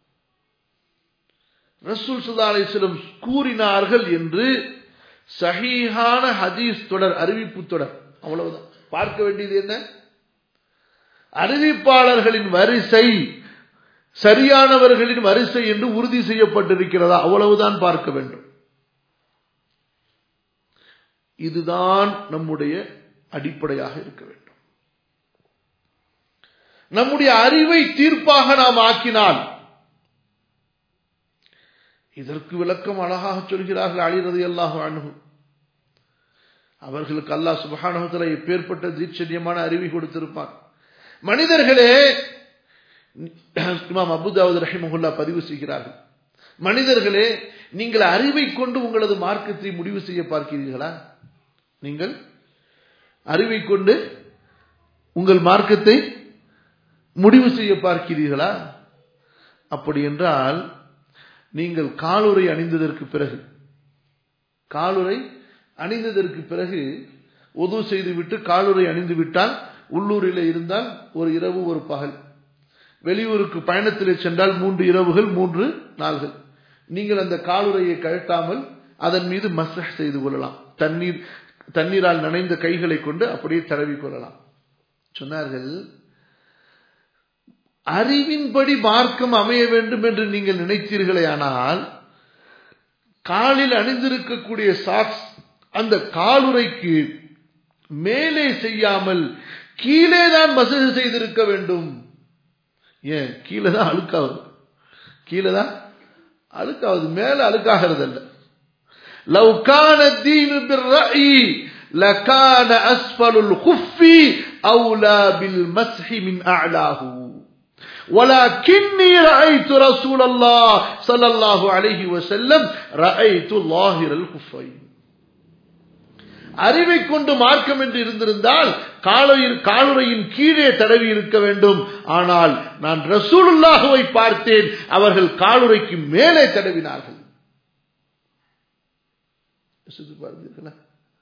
ரசூல் சுல்லா அலிஸ்லம் கூறினார்கள் என்று சஹீஹான ஹதீஸ் தொடர் அறிவிப்பு தொடர் அவ்வளவுதான் பார்க்க வேண்டியது என்ன அறிவிப்பாளர்களின் வரிசை சரியானவர்களின் வரிசை என்று உறுதி செய்யப்பட்டிருக்கிறதா அவ்வளவுதான் பார்க்க வேண்டும் இதுதான் நம்முடைய அடிப்படையாக இருக்க வேண்டும் நம்முடைய அறிவை தீர்ப்பாக நாம் ஆக்கினால் இதற்கு விளக்கம் அழகாக சொல்கிறார்கள் அழிறது அல்லாஹ் அணுகு அவர்களுக்கு அல்லாஹ் சுபகானகத்தில் எப்பேற்பட்ட தீட்சண்யமான அறிவை கொடுத்திருப்பான் மனிதர்களே இமாம் அபுதாவுத் ரஹிமஹுல்லா பதிவு செய்கிறார்கள் மனிதர்களே நீங்கள் அறிவை கொண்டு உங்களது மார்க்கத்தை முடிவு செய்ய பார்க்கிறீர்களா நீங்கள் அறிவை கொண்டு உங்கள் மார்க்கத்தை முடிவு செய்ய பார்க்கிறீர்களா அப்படி என்றால் நீங்கள் காலுரை அணிந்ததற்கு பிறகு காலுரை அணிந்ததற்கு பிறகு ஒது செய்துவிட்டு காலுரை அணிந்து விட்டால் உள்ளூரில் இருந்தால் ஒரு இரவு ஒரு பகல் வெளியூருக்கு பயணத்திலே சென்றால் மூன்று இரவுகள் மூன்று நாள்கள் நீங்கள் அந்த காலுரையை கழட்டாமல் அதன் மீது மசஹ் செய்து கொள்ளலாம் தண்ணீர் தண்ணீரால் நனைந்த கைகளை கொண்டு அப்படியே தடவி கொள்ளலாம் சொன்னார்கள் அறிவின்படி மார்க்கம் அமைய வேண்டும் என்று நீங்கள் நினைத்தீர்களே ஆனால் காலில் அணிந்திருக்கக்கூடிய சாக்ஸ் அந்த காலுரைக்கு மேலே செய்யாமல் கீழே தான் மசகு செய்திருக்க வேண்டும் ஏன் கீழே தான் அழுக்காவது கீழே தான் அழுக்காவது மேல அழுக்காகிறது அல்ல لو كان الدين بالرأي لكان أسفل الخف أولى بالمسح من أعلاه ولكني رأيت رسول الله صلى الله عليه وسلم رأيت ظاهر الخفين அறிவை கொண்டு மார்க்கம் என்று இருந்திருந்தால் காலையில் காலுரையின் கீழே தடவி இருக்க வேண்டும் ஆனால் நான் ரசூலுல்லாஹுவை பார்த்தேன் அவர்கள் காலுரைக்கு மேலே தடவினார்கள் பார்த்தீர்களா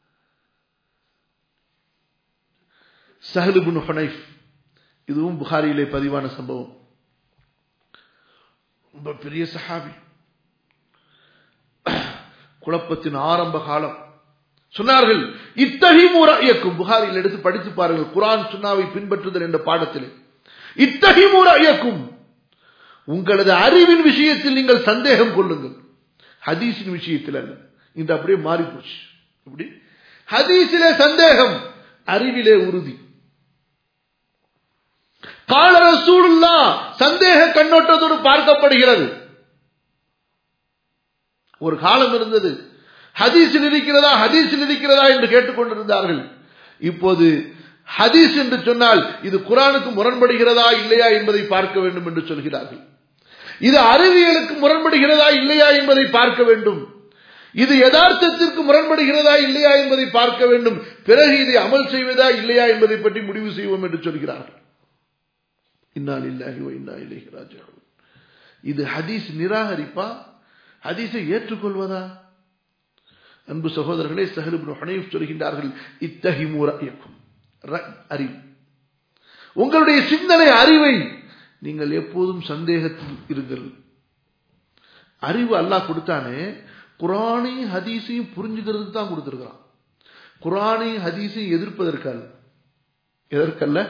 சஹலுபுன் ஹனைஃப் இதுவும் புகாரியிலே பதிவான சம்பவம் ரொம்ப பெரிய சஹாபி குழப்பத்தின் ஆரம்ப காலம் சொன்னார்கள் இத்தகைய இயக்கும் புகாரில் எடுத்து படித்து பாருங்கள் குரான் சுன்னாவை பின்பற்றுதல் என்ற பாடத்தில் இத்தகைய இயக்கும் உங்களது அறிவின் விஷயத்தில் நீங்கள் சந்தேகம் கொள்ளுங்கள் ஹதீஸின் விஷயத்தில் அல்ல இன்று அப்படியே மாறி போச்சு எப்படி ஹதீஸிலே சந்தேகம் அறிவிலே உறுதி கால ரசூலுல்லா சந்தேக கண்ணோட்டத்தோடு பார்க்கப்படுகிறது ஒரு காலம் இருந்தது ஹதீஸில் இருக்கிறதா ஹதீஸில் இருக்கிறதா என்று கேட்டுக்கொண்டிருந்தார்கள் இப்போது ஹதீஸ் என்று சொன்னால் இது குரானுக்கு முரண்படுகிறதா இல்லையா என்பதை பார்க்க வேண்டும் என்று சொல்கிறார்கள் இது அறிவியலுக்கு முரண்படுகிறதா இல்லையா என்பதை பார்க்க வேண்டும் இது யதார்த்தத்திற்கு முரண்படுகிறதா இல்லையா என்பதை பார்க்க வேண்டும் பிறகு இதை அமல் செய்வதா இல்லையா என்பதை பற்றி முடிவு செய்வோம் என்று சொல்கிறார்கள் இன்னால் இல்லாஹி இன்னா இலைஹி ராஜிஊன் இது ஹதீஸ் நிராகரிப்பா ஹதீஸை ஏற்றுக்கொள்வதா அன்பு சகோதரர்களே சஹலிபுன் ஹனீஃப் சொல்கின்றார்கள் இத்தஹிமு ரஅயக்கும் அறிவு உங்களுடைய சிந்தனை அறிவை நீங்கள் எப்போதும் சந்தேகத்தில் இருங்கள் அறிவு அல்லாஹ் கொடுத்தானே குரானையும் ஹதீஸையும் புரிஞ்சுக்கிறதுக்கு தான் கொடுத்திருக்கிறான் குரானையும் ஹதீஸையும் எதிர்ப்பதற்கல்ல எதற்கல்ல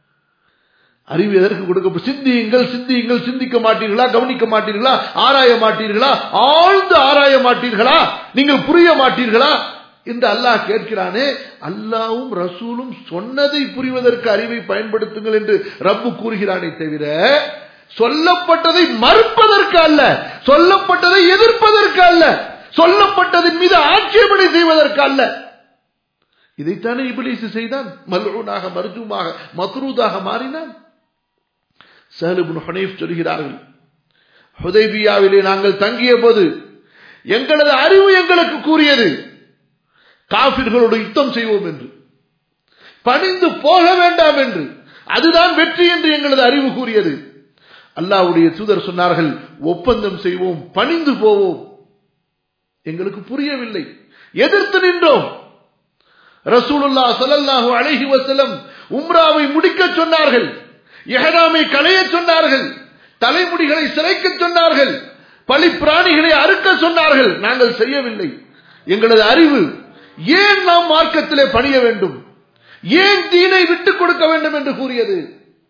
அறிவு எதற்கு கொடுக்க சிந்தியுங்கள் சிந்தியுங்கள் சிந்திக்க மாட்டீர்களா கவனிக்க மாட்டீர்களா ஆராய மாட்டீர்களா ஆழ்ந்து ஆராய மாட்டீர்களா நீங்கள் புரிய மாட்டீர்களா என்று அல்லாஹ் கேட்கிறானே அல்லாவும் ரசூலும் சொன்னதை புரிவதற்கு அறிவை பயன்படுத்துங்கள் என்று ரப்பு கூறுகிறானே தவிர சொல்லப்பட்டதை மறுப்பதற்கு அல்ல சொல்லப்பட்டதை எதிர்ப்பதற்கு அல்ல சொல்லப்பட்டதின் மீது ஆட்சேபனை செய்வதற்கு அல்ல இதைத்தானே இபிலிஸ் செய்தான் மல்ரூனாக மர்ஜூமாக மக்ரூதாக மாறினான் சஹலுபின் ஹனீஃப் சொல்கிறார்கள் ஹுதைபியாவிலே நாங்கள் தங்கிய போது எங்களது அறிவு எங்களுக்கு கூறியது காபிர்களோடு யுத்தம் செய்வோம் என்று பணிந்து போக வேண்டாம் என்று அதுதான் வெற்றி என்று எங்களது அறிவு கூறியது அல்லாவுடைய தூதர் சொன்னார்கள் ஒப்பந்தம் செய்வோம் பணிந்து போவோம் எங்களுக்கு புரியவில்லை எதிர்த்து நின்றோம் ரசூலுல்லா சல்லல்லாஹு அலைஹி வஸல்லம் உம்ராவை முடிக்க சொன்னார்கள் எஹராமை களைய சொன்னார்கள் தலைமுடிகளை சிறைக்க சொன்னார்கள் பழி பிராணிகளை அறுக்க சொன்னார்கள் நாங்கள் செய்யவில்லை எங்களது அறிவு ஏன் நாம் மார்க்கத்திலே பணிய வேண்டும் ஏன் தீனை விட்டுக் கொடுக்க வேண்டும் என்று கூறியது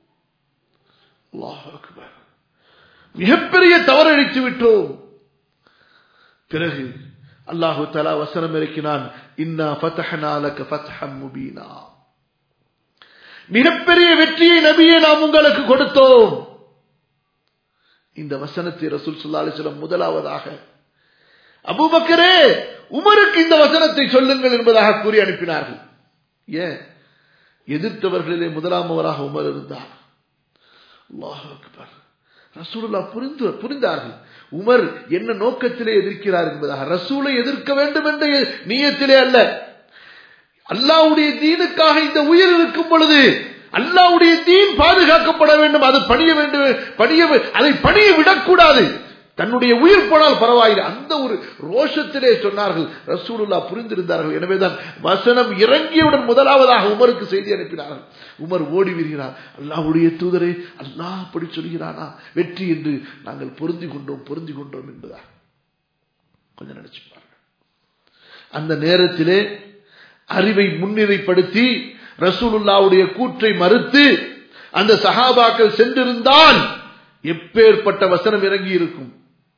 மிகப்பெரிய தவறழித்து விட்டோம் பிறகு அல்லாஹு தலா வசனம் இறக்கினான் இன்னா ஃபதஹனாலக ஃபத்ஹம் முபீனா மிகப்பெரிய வெற்றியை நபியை நாம் உங்களுக்கு கொடுத்தோம் இந்த வசனத்தை ரசூல் சுல்லா அலிஸ்லம் முதலாவதாக அபுபக்கரே உமருக்கு இந்த வசனத்தை சொல்லுங்கள் என்பதாக கூறி அனுப்பினார்கள் ஏன் எதிர்த்தவர்களிலே முதலாமவராக உமர் இருந்தார் ரசூலுல்லா புரிந்து புரிந்தார்கள் உமர் என்ன நோக்கத்திலே எதிர்க்கிறார் என்பதாக ரசூலை எதிர்க்க வேண்டும் என்ற நீயத்திலே அல்ல அல்லாவுடைய தீனுக்காக இந்த உயிர் இருக்கும் பொழுது அல்லாவுடைய தீன் பாதுகாக்கப்பட வேண்டும் அது பணிய வேண்டும் பணிய அதை பணிய விடக்கூடாது தன்னுடைய உயிர் போனால் பரவாயில்லை அந்த ஒரு ரோஷத்திலே சொன்னார்கள் ரசூலுல்லா புரிந்திருந்தார்கள் எனவேதான் வசனம் இறங்கியவுடன் முதலாவதாக உமருக்கு செய்தி அனுப்பினார்கள் உமர் ஓடி வருகிறார் அல்லாவுடைய தூதரே அல்லாஹ் அப்படி சொல்கிறானா வெற்றி என்று நாங்கள் பொருந்தி கொண்டோம் பொருந்தி கொண்டோம் என்பதா கொஞ்சம் நினைச்சு பாருங்க அந்த நேரத்திலே அறிவை முன்னிலைப்படுத்தி ரசூலுல்லாவுடைய கூற்றை மறுத்து அந்த சஹாபாக்கள் சென்றிருந்தால் எப்பேற்பட்ட வசனம் இறங்கி இருக்கும்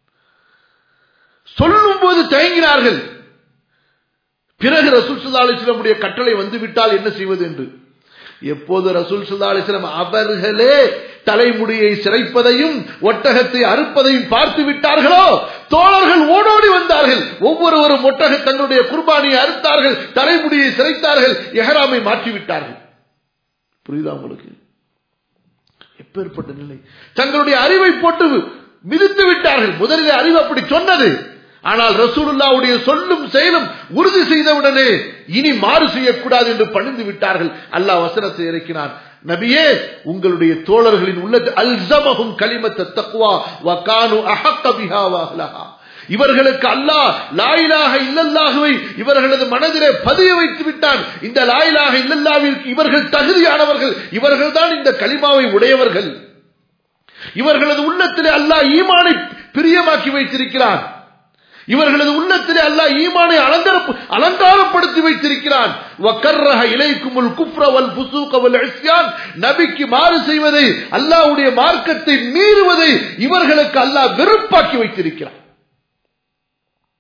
சொல்லும் போது தயங்கினார்கள் பிறகு ரசூல் சுல்லா அலிஸ்லமுடைய கட்டளை வந்துவிட்டால் என்ன செய்வது என்று எப்போது ரசூல் சுல்லா அலிஸ்லம் அவர்களே தலைமுடியை சிறைப்பதையும் ஒட்டகத்தை அறுப்பதையும் பார்த்து விட்டார்களோ தோழர்கள் ஓடோடி வந்தார்கள் ஒவ்வொருவரும் ஒட்டக தங்களுடைய குர்பானியை அறுத்தார்கள் தலைமுடியை சிறைத்தார்கள் எஹராமை மாற்றிவிட்டார்கள் புரியுதா உங்களுக்கு எப்பேற்பட்ட நிலை தங்களுடைய அறிவை போட்டு மிதித்து விட்டார்கள் முதலில் அறிவு அப்படி சொன்னது ஆனால் ரசூலுல்லாவுடைய சொல்லும் செயலும் உறுதி செய்தவுடனே இனி மாறு செய்யக்கூடாது என்று பணிந்து விட்டார்கள் அல்லாஹ் வசனத்தை இறக்கினான் நபியே உங்களுடைய தோழர்களின் உள்ளது அல்சமகும் கலிமத்த தக்குவா வகானு அஹக்க பிஹா வஹ்லஹா இவர்களுக்கு அல்லாஹ் லாயிலாக இல்லல்லாகவை இவர்களது மனதிலே பதிய வைத்து விட்டான் இந்த லாயிலாக இல்லல்லாவிற்கு இவர்கள் தகுதியானவர்கள் இவர்கள் தான் இந்த களிமாவை உடையவர்கள் இவர்களது உள்ளத்திலே அல்லாஹ் ஈமானை பிரியமாக்கி வைத்திருக்கிறான் இவர்களது உள்ளத்திலே அல்லாஹ் ஈமானை அலங்கார அலங்காரப்படுத்தி வைத்திருக்கிறான் வக்கர்ரஹ இலைக்குமுல் குஃப்ர வல் ஃபுசூக வல் இஸ்யான் நபிக்கு மாறு செய்வதை அல்லாஹ்வுடைய மார்க்கத்தை மீறுவதை இவர்களுக்கு அல்லாஹ் வெறுப்பாக்கி வைத்திருக்கிறான்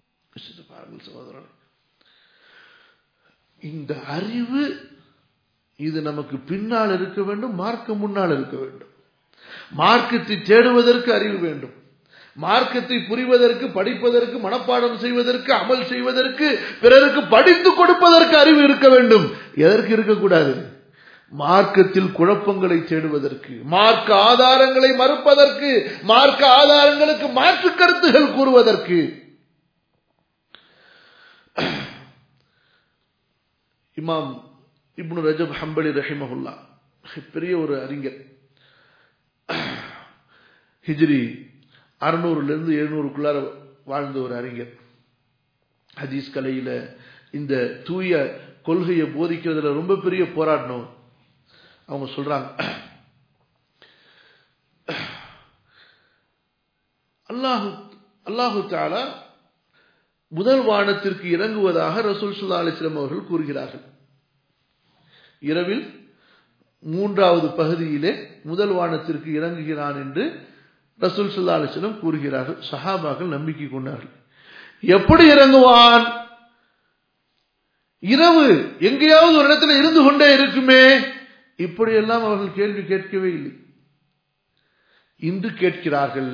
சகோதரன் இந்த அறிவு இது நமக்கு பின்னால் இருக்க வேண்டும் மார்க்க முன்னால் இருக்க வேண்டும் மார்க்கத்தை தேடுவதற்கு அறிவு வேண்டும் மார்க்கத்தை புரிவதற்கு படிப்பதற்கு மனப்பாடம் செய்வதற்கு அமல் செய்வதற்கு பிறருக்கு படித்து கொடுப்பதற்கு அறிவு இருக்க வேண்டும் எதற்கு இருக்கக்கூடாது மார்க்கத்தில் குழப்பங்களை தேடுவதற்கு மார்க்க ஆதாரங்களை மறுப்பதற்கு மார்க்க ஆதாரங்களுக்கு மாற்று கருத்துகள் கூறுவதற்கு இமாம் இப்னு ரஜப் ஹம்பலி ரஹிமஹுல்லா பெரிய ஒரு அறிஞர் ஹிஜ்ரி அறுநூறுலேருந்து எழுநூறுக்குள்ளார வாழ்ந்த ஒரு அறிஞர் ஹதீஸ் கலையில இந்த தூய கொள்கையை போதிக்கிறதுல ரொம்ப பெரிய போராடணும் அவங்க சொல்றாங்க அல்லாஹு அல்லாஹு தாலா முதல் வானத்திற்கு இறங்குவதாக ரசூல் சுல்லா அலிஸ்லாம் அவர்கள் கூறுகிறார்கள் இரவில் மூன்றாவது பகுதியிலே முதல் வானத்திற்கு இறங்குகிறான் என்று ரசூல் சுல்லா அலிஸ்லம் கூறுகிறார்கள் சஹாபாக்கள் நம்பிக்கை கொண்டார்கள் எப்படி இறங்குவான் இரவு எங்கேயாவது ஒரு இடத்துல இருந்து கொண்டே இருக்குமே இப்படியெல்லாம் அவர்கள் கேள்வி கேட்கவே இல்லை இன்று கேட்கிறார்கள்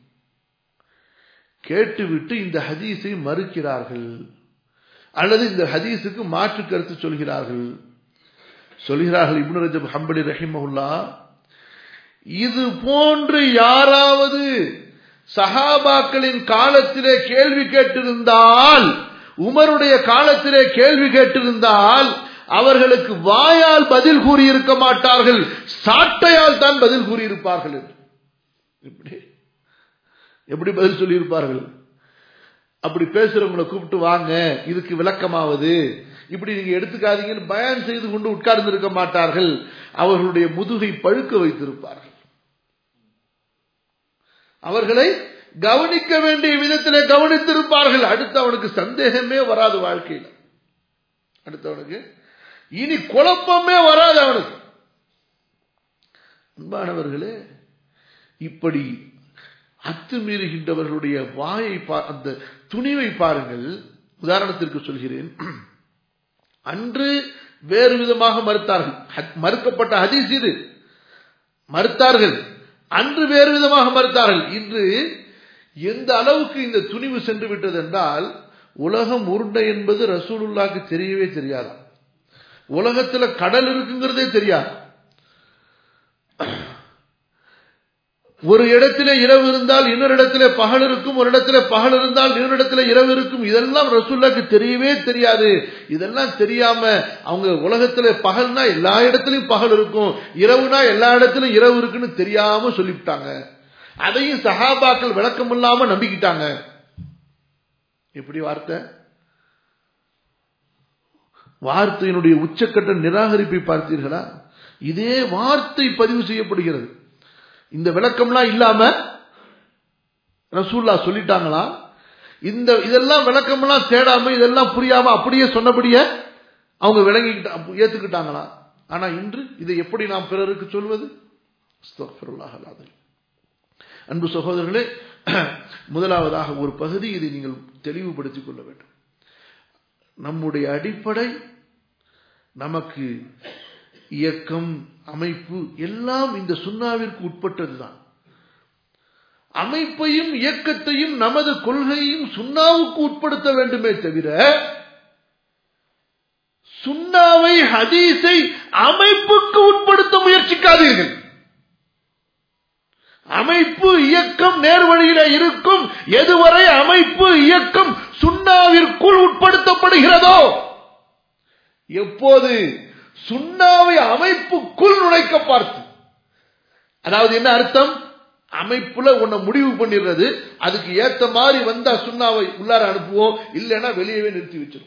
கேட்டுவிட்டு இந்த ஹதீஸை மறுக்கிறார்கள் அல்லது இந்த ஹதீஸுக்கு மாற்று கருத்து சொல்கிறார்கள் சொல்கிறார்கள் இப்னு ரஜப் ஹம்படி ரஹிமஹுல்லா இது போன்று யாராவது சஹாபாக்களின் காலத்திலே கேள்வி கேட்டிருந்தால் உமருடைய காலத்திலே கேள்வி கேட்டிருந்தால் அவர்களுக்கு வாயால் பதில் கூறியிருக்க மாட்டார்கள் சாட்டையால் தான் பதில் கூறியிருப்பார்கள் எப்படி எப்படி பதில் சொல்லியிருப்பார்கள் அப்படி பேசுறவங்களை கூப்பிட்டு வாங்க இதுக்கு விளக்கமாவது இப்படி நீங்க எடுத்துக்காதீங்கன்னு பயன் செய்து கொண்டு உட்கார்ந்து இருக்க மாட்டார்கள் அவர்களுடைய முதுகை பழுக்க வைத்திருப்பார்கள் அவர்களை கவனிக்க வேண்டிய விதத்திலே கவனித்திருப்பார்கள் அடுத்து அவனுக்கு சந்தேகமே வராது வாழ்க்கையில் அடுத்தவனுக்கு இனி குழப்பமே வராது அவனுக்கு அன்பானவர்களே இப்படி அத்துமீறுகின்றவர்களுடைய வாயை அந்த துணிவை பாருங்கள் உதாரணத்திற்கு சொல்கிறேன் அன்று வேறு விதமாக மறுத்தார்கள் மறுக்கப்பட்ட ஹதீஸ் இது மறுத்தார்கள் அன்று வேறு விதமாக மறுத்தார்கள் இன்று எந்த அளவுக்கு இந்த துணிவு சென்று விட்டது என்றால் உலகம் உருண்டை என்பது ரசூலுல்லாக்கு தெரியவே தெரியாதா உலகத்துல கடல் இருக்குங்கிறதே தெரியாது ஒரு இடத்திலே இரவு இருந்தால் இன்னொரு இடத்திலே பகல் இருக்கும் ஒரு இடத்துல பகல் இருந்தால் இன்னொரு இடத்துல இரவு இருக்கும் இதெல்லாம் ரசூல்லாக்கு தெரியவே தெரியாது இதெல்லாம் தெரியாம அவங்க உலகத்துல பகல்னா எல்லா இடத்துலயும் பகல் இருக்கும் இரவுனா எல்லா இடத்துலயும் இரவு இருக்குன்னு தெரியாம சொல்லிவிட்டாங்க அதையும் சகாபாக்கள் விளக்கம் இல்லாம நம்பிக்கிட்டாங்க எப்படி வார்த்தை வார்த்தையினுடைய உச்சக்கட்ட நிராகரிப்பை பார்த்தீர்களா இதே வார்த்தை பதிவு செய்யப்படுகிறது இந்த விளக்கம்லாம் இல்லாம ரசூல்லா சொல்லிட்டாங்களா இந்த இதெல்லாம் விளக்கம்லாம் தேடாம இதெல்லாம் புரியாம அப்படியே சொன்னபடியே அவங்க விளங்கிக்கிட்ட ஏத்துக்கிட்டாங்களா ஆனா இன்று இதை எப்படி நாம் பிறருக்கு சொல்வது அன்பு சகோதரர்களே முதலாவதாக ஒரு பகுதி இதை நீங்கள் தெளிவுபடுத்திக் கொள்ள வேண்டும் நம்முடைய அடிப்படை நமக்கு இயக்கம் அமைப்பு எல்லாம் இந்த சுண்ணாவிற்கு உட்பட்டதுதான் அமைப்பையும் இயக்கத்தையும் நமது கொள்கையையும் சுண்ணாவுக்கு உட்படுத்த வேண்டுமே தவிர சுண்ணாவை ஹதீஸை அமைப்புக்கு உட்படுத்த முயற்சிக்காதீர்கள் அமைப்பு இயக்கம் நேர்வழியில இருக்கும் எதுவரை அமைப்பு இயக்கம் சுண்ணாவிற்குள் உட்படுத்தப்படுகிறதோ எப்போது சுண்ணாவை அமைப்புக்குள் நுழைக்க பார்த்து அதாவது என்ன அர்த்தம் அமைப்புல உன்னை முடிவு பண்ணிடுறது அதுக்கு ஏத்த மாதிரி வந்தா சுண்ணாவை உள்ளார அனுப்புவோம் இல்லைன்னா வெளியவே நிறுத்தி வச்சிடும்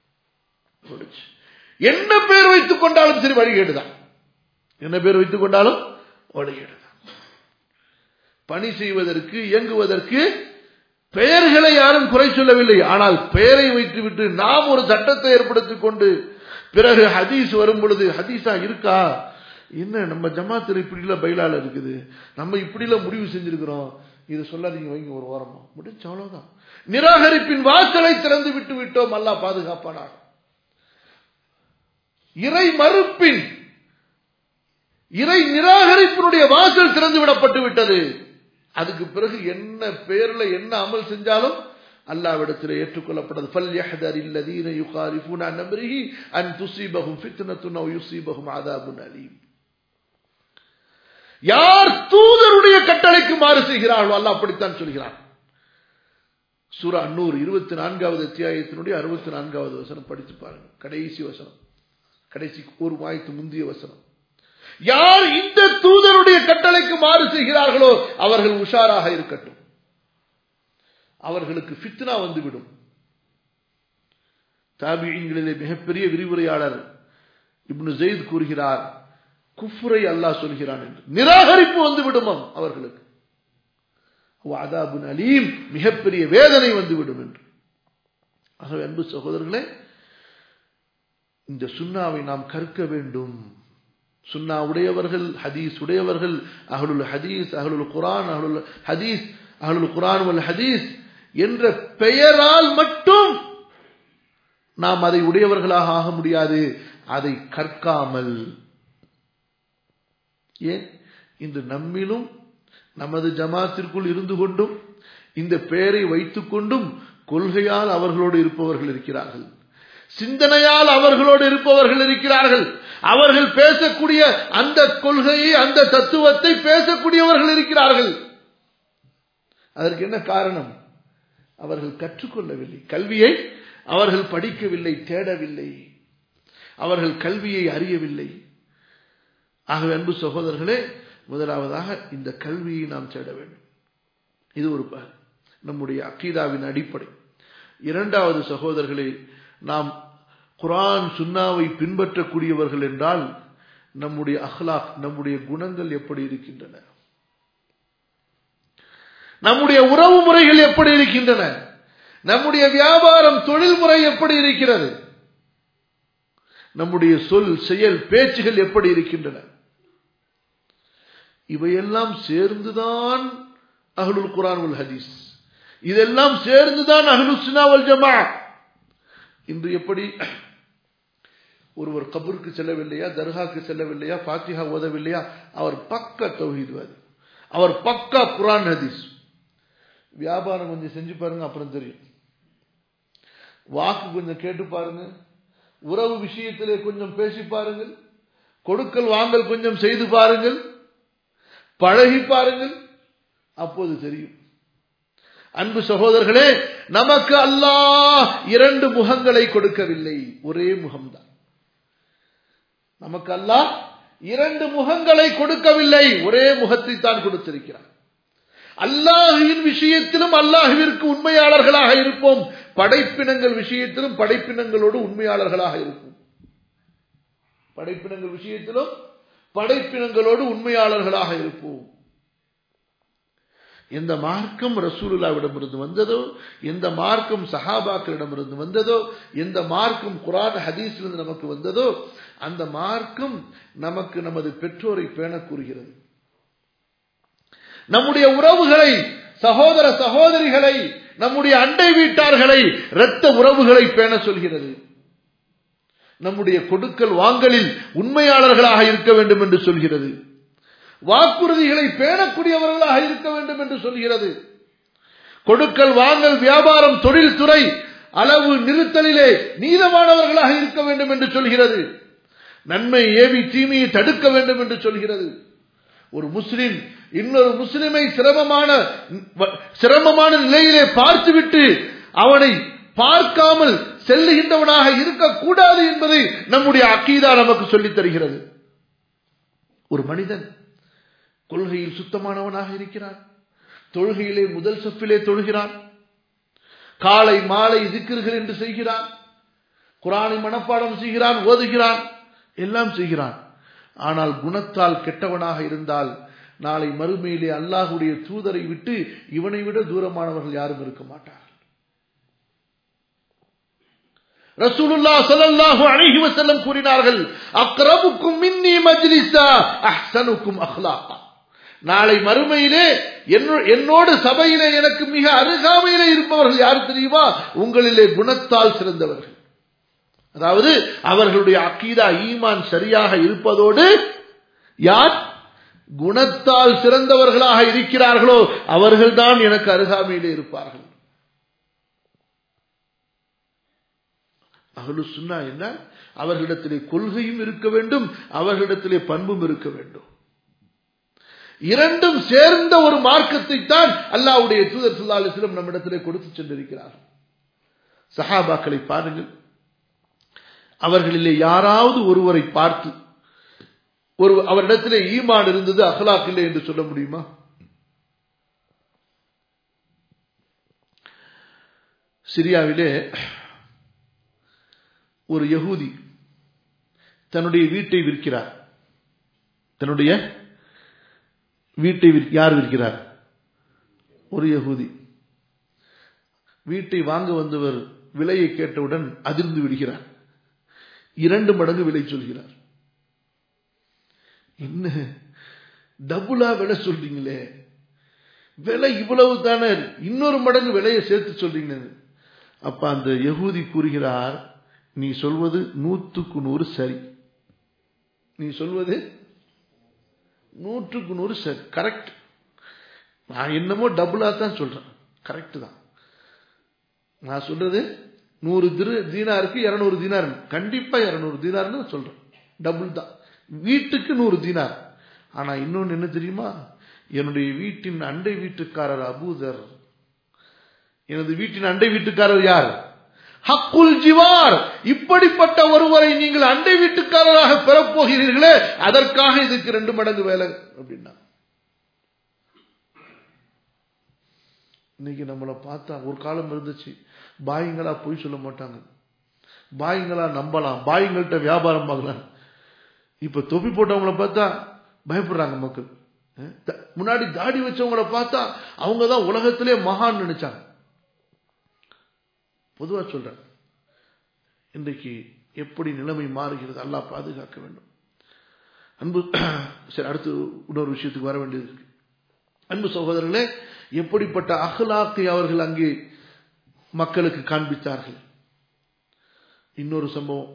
என்ன பேர் வைத்துக் கொண்டாலும் சரி வழிகேடுதான் என்ன பேர் வைத்துக் கொண்டாலும் வழிகேடுதான் பணி செய்வதற்கு இயங்குவதற்கு பெயர்களை யாரும் குறை சொல்லவில்லை ஆனால் பெயரை வைத்துவிட்டு நாம் ஒரு சட்டத்தை ஏற்படுத்திக் கொண்டு பிறகு ஹதீஸ் வரும் பொழுது ஹதீஸா இருக்கா என்ன நம்ம ஜமாத்தில் இப்படிலாம் பைலால இருக்குது நம்ம இப்படிலாம் முடிவு செஞ்சிருக்கிறோம் இது சொல்லாதீங்க வைங்க ஒரு ஓரமா முடிஞ்ச அவ்வளவுதான் நிராகரிப்பின் வாசலை திறந்து விட்டு விட்டோம் அல்லா பாதுகாப்பானாக இறை மறுப்பின் இறை நிராகரிப்பினுடைய வாசல் திறந்து விடப்பட்டு விட்டது அதுக்கு பிறகு என்ன பெயர்ல என்ன அமல் செஞ்சாலும் அல்லாவிடத்தில் ஏற்றுக்கொள்ளப்பட்டது ஃபல் யஹ்தர் இல்லதீன யுகாரிஃபூன அன் அம்ரிஹி அன் துஸீபஹும் ஃபித்னத்துன் அவ் யுஸீபஹும் அதாபுன் அலீம் யார் தூதருடைய கட்டளைக்கு மாறு செய்கிறார்களோ அல்லாஹ் அப்படித்தான் சொல்கிறான் சூரா அன்னூர் இருபத்தி நான்காவது அத்தியாயத்தினுடைய அறுபத்தி நான்காவது வசனம் படித்து பாருங்க கடைசி வசனம் கடைசி ஒரு வாய்த்து முந்திய வசனம் யார் இந்த தூதருடைய கட்டளைக்கு மாறு செய்கிறார்களோ அவர்கள் உஷாராக இருக்கட்டும் அவர்களுக்கு ஃபித்னா வந்துவிடும் தாபியங்களிலே மிகப்பெரிய விரிவுரையாளர் இப்னு ஜெயித் கூறுகிறார் குஃபுரை அல்லாஹ் சொல்கிறான் என்று நிராகரிப்பு வந்து விடுமாம் அவர்களுக்கு அதாபுன் அலீம் மிகப்பெரிய வேதனை வந்துவிடும் என்று ஆகவே அன்பு சகோதரர்களே இந்த சுண்ணாவை நாம் கற்க வேண்டும் சுன்னா உடையவர்கள் ஹதீஸ் உடையவர்கள் அகலுல் ஹதீஸ் அகலுல் குரான் அகலுல் ஹதீஸ் அகலுல் குரான் வல் ஹதீஸ் என்ற பெயரால் மட்டும் நாம் அதை உடையவர்களாக ஆக முடியாது அதை கற்காமல் ஏன் இன்று நம்மிலும் நமது ஜமாத்திற்குள் இருந்து கொண்டும் இந்த பெயரை வைத்துக் கொண்டும் கொள்கையால் அவர்களோடு இருப்பவர்கள் இருக்கிறார்கள் சிந்தனையால் அவர்களோடு இருப்பவர்கள் இருக்கிறார்கள் அவர்கள் பேசக்கூடிய அந்த கொள்கையை அந்த தத்துவத்தை பேசக்கூடியவர்கள் இருக்கிறார்கள் அதற்கு என்ன காரணம் அவர்கள் கற்றுக்கொள்ளவில்லை கல்வியை அவர்கள் படிக்கவில்லை தேடவில்லை அவர்கள் கல்வியை அறியவில்லை ஆகவே அன்பு சகோதரர்களே முதலாவதாக இந்த கல்வியை நாம் தேட வேண்டும் இது ஒரு நம்முடைய அக்கீதாவின் அடிப்படை இரண்டாவது சகோதரர்களே நாம் குரான் சுன்னாவை பின்பற்றக்கூடியவர்கள் என்றால் நம்முடைய அஹ்லாக் நம்முடைய குணங்கள் எப்படி இருக்கின்றன நம்முடைய உறவு முறைகள் எப்படி இருக்கின்றன நம்முடைய வியாபாரம் தொழில் முறை எப்படி இருக்கிறது நம்முடைய சொல் செயல் பேச்சுகள் எப்படி இருக்கின்றன இவையெல்லாம் சேர்ந்துதான் அகலுல் குரான் உல் ஹதீஸ் இதெல்லாம் சேர்ந்துதான் அகலு சுனாவல் ஜமா இன்று எப்படி ஒருவர் கபருக்கு செல்லவில்லையா தர்காக்கு செல்லவில்லையா பாத்திஹா ஓதவில்லையா அவர் பக்க தௌஹீத்வாதி அவர் பக்கா குரான் ஹதீஸ் வியாபாரம் கொஞ்சம் செஞ்சு பாருங்க அப்புறம் தெரியும் வாக்கு கொஞ்சம் கேட்டு பாருங்க உறவு விஷயத்திலே கொஞ்சம் பேசி பாருங்கள் கொடுக்கல் வாங்கல் கொஞ்சம் செய்து பாருங்கள் பழகி பாருங்கள் அப்போது தெரியும் அன்பு சகோதரர்களே நமக்கு அல்லாஹ் இரண்டு முகங்களை கொடுக்கவில்லை ஒரே முகம்தான் நமக்கு அல்லாஹ் இரண்டு முகங்களை கொடுக்கவில்லை ஒரே முகத்தை தான் கொடுத்திருக்கிறார் அல்லாஹுவின் விஷயத்திலும் அல்லாஹுவிற்கு உண்மையாளர்களாக இருப்போம் படைப்பினங்கள் விஷயத்திலும் படைப்பினங்களோடு உண்மையாளர்களாக இருப்போம் படைப்பினங்கள் விஷயத்திலும் படைப்பினங்களோடு உண்மையாளர்களாக இருப்போம் எந்த மார்க்கம் ரசூலுல்லாவிடமிருந்து வந்ததோ எந்த மார்க்கம் சஹாபாக்களிடமிருந்து வந்ததோ எந்த மார்க்கம் குரான் ஹதீஸிலிருந்து நமக்கு வந்ததோ அந்த மார்க்கம் நமக்கு நமது பெற்றோரை பேண கூறுகிறது நம்முடைய உறவுகளை சகோதர சகோதரிகளை நம்முடைய அண்டை வீட்டார்களை இரத்த உறவுகளை பேண சொல்கிறது நம்முடைய கொடுக்கல் வாங்கலில் உண்மையாளர்களாக இருக்க வேண்டும் என்று சொல்கிறது வாக்குறுதிகளை பேணக்கூடியவர்களாக இருக்க வேண்டும் என்று சொல்கிறது கொடுக்கல் வாங்கல் வியாபாரம் தொழில்துறை அளவு நிறுத்தலிலே நீதமானவர்களாக இருக்க வேண்டும் என்று சொல்கிறது நன்மை ஏவி தீமையை தடுக்க வேண்டும் என்று சொல்கிறது ஒரு முஸ்லிம் இன்னொரு முஸ்லிமை சிரமமான சிரமமான நிலையிலே பார்த்துவிட்டு அவனை பார்க்காமல் செல்லுகின்றவனாக இருக்கக்கூடாது என்பதை நம்முடைய அக்கீதா நமக்கு சொல்லித் தருகிறது ஒரு மனிதன் கொள்கையில் சுத்தமானவனாக இருக்கிறான் தொழுகையிலே முதல் சொப்பிலே தொழுகிறான் காலை மாலை திக்கிர்கள் என்று செய்கிறான் குரானை மனப்பாடம் செய்கிறான் ஓதுகிறான் எல்லாம் செய்கிறான் ஆனால் குணத்தால் கெட்டவனாக இருந்தால் நாளை மறுமையிலே அல்லாஹுடைய தூதரை விட்டு இவனை விட தூரமானவர்கள் யாரும் இருக்க மாட்டார்கள் ரசூலுல்லா ஸல்லல்லாஹு அலைஹி வஸல்லம் கூறினார்கள் அக்ரபுக்கும் மின்னி மஜ்லிஸா அஹ்சனுக்கும் அக்லாகா நாளை மறுமையிலே என்னோடு சபையிலே எனக்கு மிக அருகாமையிலே இருப்பவர்கள் யார் தெரியுமா உங்களிலே குணத்தால் சிறந்தவர்கள் அதாவது அவர்களுடைய அக்கீதா ஈமான் சரியாக இருப்பதோடு யார் குணத்தால் சிறந்தவர்களாக இருக்கிறார்களோ அவர்கள்தான் எனக்கு அருகாமையிலே இருப்பார்கள் அகலு சுன்னா என்ன அவர்களிடத்திலே கொள்கையும் இருக்க வேண்டும் அவர்களிடத்திலே பண்பும் இருக்க வேண்டும் இரண்டும் சேர்ந்த ஒரு மார்க்கத்தை தான் அல்லாவுடைய தூதர் சுல்லா அலிஸ்லம் நம்மிடத்திலே கொடுத்து சென்றிருக்கிறார் சஹாபாக்களை பாருங்கள் அவர்களிலே யாராவது ஒருவரை பார்த்து ஒரு அவரிடத்திலே ஈமான் இருந்தது அஹ்லாக் இல்லை என்று சொல்ல முடியுமா சிரியாவிலே ஒரு யகூதி தன்னுடைய வீட்டை விற்கிறார் தன்னுடைய வீட்டை யார் விற்கிறார் ஒரு யகூதி வீட்டை வாங்க வந்தவர் விலையை கேட்டவுடன் அதிர்ந்து விடுகிறார் இரண்டு மடங்கு விலை சொல்கிறார் என்ன டபுளா விலை சொல்றீங்களே விலை இவ்வளவு தானே இன்னொரு மடங்கு விலையை சேர்த்து சொல்றீங்க அப்ப அந்த யகூதி கூறுகிறார் நீ சொல்வது நூற்றுக்கு நூறு சரி நீ சொல்வது நூற்றுக்கு நூறு சரி கரெக்ட் நான் என்னமோ டபுளா தான் சொல்றேன் கரெக்ட் தான் நான் சொல்றது நூறு திரு தீனாருக்கு இருநூறு தீனார் கண்டிப்பா இருநூறு தீனார்னு சொல்றேன் டபுள் தான் வீட்டுக்கு நூறு தீனார் ஆனா இன்னொன்னு என்ன தெரியுமா என்னுடைய வீட்டின் அண்டை வீட்டுக்காரர் அபூதர் எனது வீட்டின் அண்டை வீட்டுக்காரர் யார் ஹக்குல் ஜிவார் இப்படிப்பட்ட ஒருவரை நீங்கள் அண்டை வீட்டுக்காரராக பெறப்போகிறீர்களே அதற்காக இதுக்கு ரெண்டு மடங்கு வேலை அப்படின்னா இன்னைக்கு நம்மளை பார்த்தா ஒரு காலம் இருந்துச்சு பாயிங்களா பொய் சொல்ல மாட்டாங்க பாயிங்களா நம்பலாம் பாயிங்கள்ட்ட வியாபாரம் பார்க்கலாம் இப்ப தொப்பி போட்டவங்கள பார்த்தா பயப்படுறாங்க மக்கள் முன்னாடி தாடி வச்சவங்கள பார்த்தா அவங்க தான் உலகத்திலே மகான் நினைச்சாங்க பொதுவா சொல்றேன் இன்றைக்கு எப்படி நிலைமை மாறுகிறது அல்லாஹ் பாதுகாக்க வேண்டும் அன்பு சரி அடுத்து இன்னொரு விஷயத்துக்கு வர வேண்டியது இருக்கு அன்பு சகோதரர்களே எப்படிப்பட்ட அகலாக்கை அவர்கள் அங்கே மக்களுக்கு காண்பித்தார்கள் இன்னொரு சம்பவம்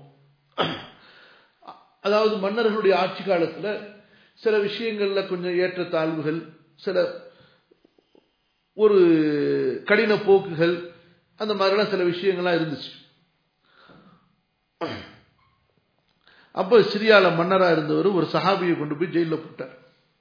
அதாவது மன்னர்களுடைய ஆட்சி காலத்துல சில விஷயங்கள்ல கொஞ்சம் ஏற்ற தாழ்வுகள் சில ஒரு கடின போக்குகள் அந்த மாதிரிலாம் சில விஷயங்கள்லாம் இருந்துச்சு அப்ப சிரியால மன்னரா இருந்தவர் ஒரு சஹாபியை கொண்டு போய் ஜெயில போட்டார்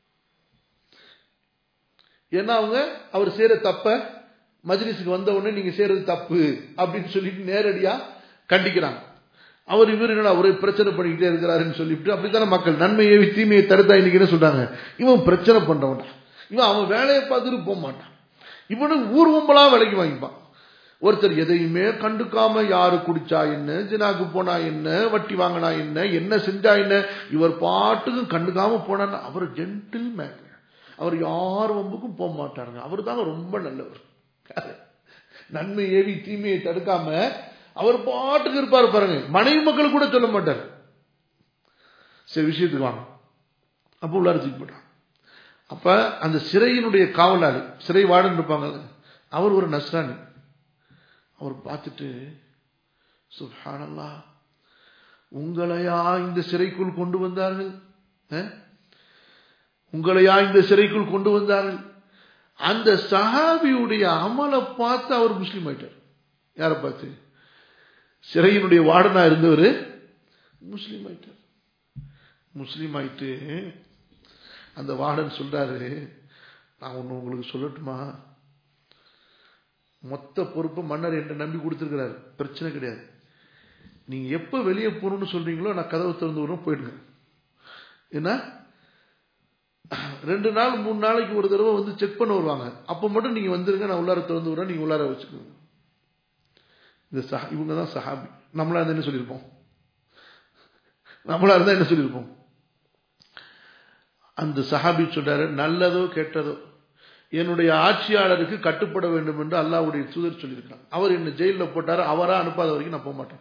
ஏன்னா அவங்க அவர் செய்யற தப்ப மஜ்லிஸுக்கு வந்த உடனே நீங்க செய்யறது தப்பு அப்படின்னு சொல்லிட்டு நேரடியா கண்டிக்கிறாங்க அவர் இவர் என்னடா ஒரே பிரச்சனை பண்ணிக்கிட்டே இருக்கிறாருன்னு சொல்லிட்டு அப்படித்தானே மக்கள் நன்மையை தீமையை தடுத்தா இன்னைக்கு என்ன சொல்றாங்க இவன் பிரச்சனை பண்றவன் இவன் அவன் வேலையை பார்த்துட்டு போக மாட்டான் இவனுக்கு ஊர் கும்பலா விலைக்கு வாங்கிப்பான் ஒருத்தர் எதையுமே கண்டுக்காம யாரு குடிச்சா என்ன ஜினாக்கு போனா என்ன வட்டி வாங்கினா என்ன என்ன செஞ்சா என்ன இவர் பாட்டுக்கும் கண்டுக்காம போனா அவர் ஜென்டில் மேன் அவர் யார் வம்புக்கும் போக மாட்டாருங்க அவர் தாங்க ரொம்ப நல்லவர் நன்மை ஏவி தீமையை தடுக்காம அவர் பாட்டுக்கு இருப்பார் பாருங்க மனைவி மக்கள் கூட சொல்ல மாட்டார் சரி விஷயத்துக்கு வாங்க அப்ப உள்ளார தூக்கி போட்டான் அப்ப அந்த சிறையினுடைய காவலாளி சிறை வார்டன் இருப்பாங்க அவர் ஒரு நஸ்ரானி அவர் பார்த்துட்டு சுஹானல்லா உங்களையா இந்த சிறைக்குள் கொண்டு வந்தார்கள் உங்களையா இந்த சிறைக்குள் கொண்டு வந்தார்கள் அந்த சஹாபியுடைய அமலை பார்த்து அவர் முஸ்லீம் ஆயிட்டார் யாரை பார்த்து சிறையினுடைய வார்டனா இருந்தவர் முஸ்லீம் ஆயிட்டார் முஸ்லீம் ஆயிட்டு அந்த வார்டன் சொல்றாரு நான் ஒன்று உங்களுக்கு சொல்லட்டுமா மொத்த பொறுப்பு மன்னர் என்று நம்பி கொடுத்துருக்கிறாரு பிரச்சனை கிடையாது நீங்க எப்ப வெளியே போகணும்னு சொல்றீங்களோ நான் கதவை திறந்து விடுறோம் போயிடுங்க ஏன்னா ரெண்டு நாள் மூணு நாளைக்கு ஒரு தடவை வந்து செக் பண்ண வருவாங்க அப்ப மட்டும் நீங்க வந்துருங்க நான் உள்ளார திறந்து விடுறேன் நீங்க உள்ளார வச்சுக்கோங்க இந்த சஹா இவங்க தான் சஹாபி நம்மளா இருந்தா என்ன சொல்லியிருப்போம் நம்மளா இருந்தா என்ன சொல்லியிருப்போம் அந்த சஹாபி சொல்றாரு நல்லதோ கெட்டதோ என்னுடைய ஆட்சியாளருக்கு கட்டுப்பட வேண்டும் என்று அல்லாவுடைய தூதர் சொல்லியிருக்கான் அவர் என்ன ஜெயிலில் போட்டாரு அவரா அனுப்பாத வரைக்கும் நான் போக மாட்டேன்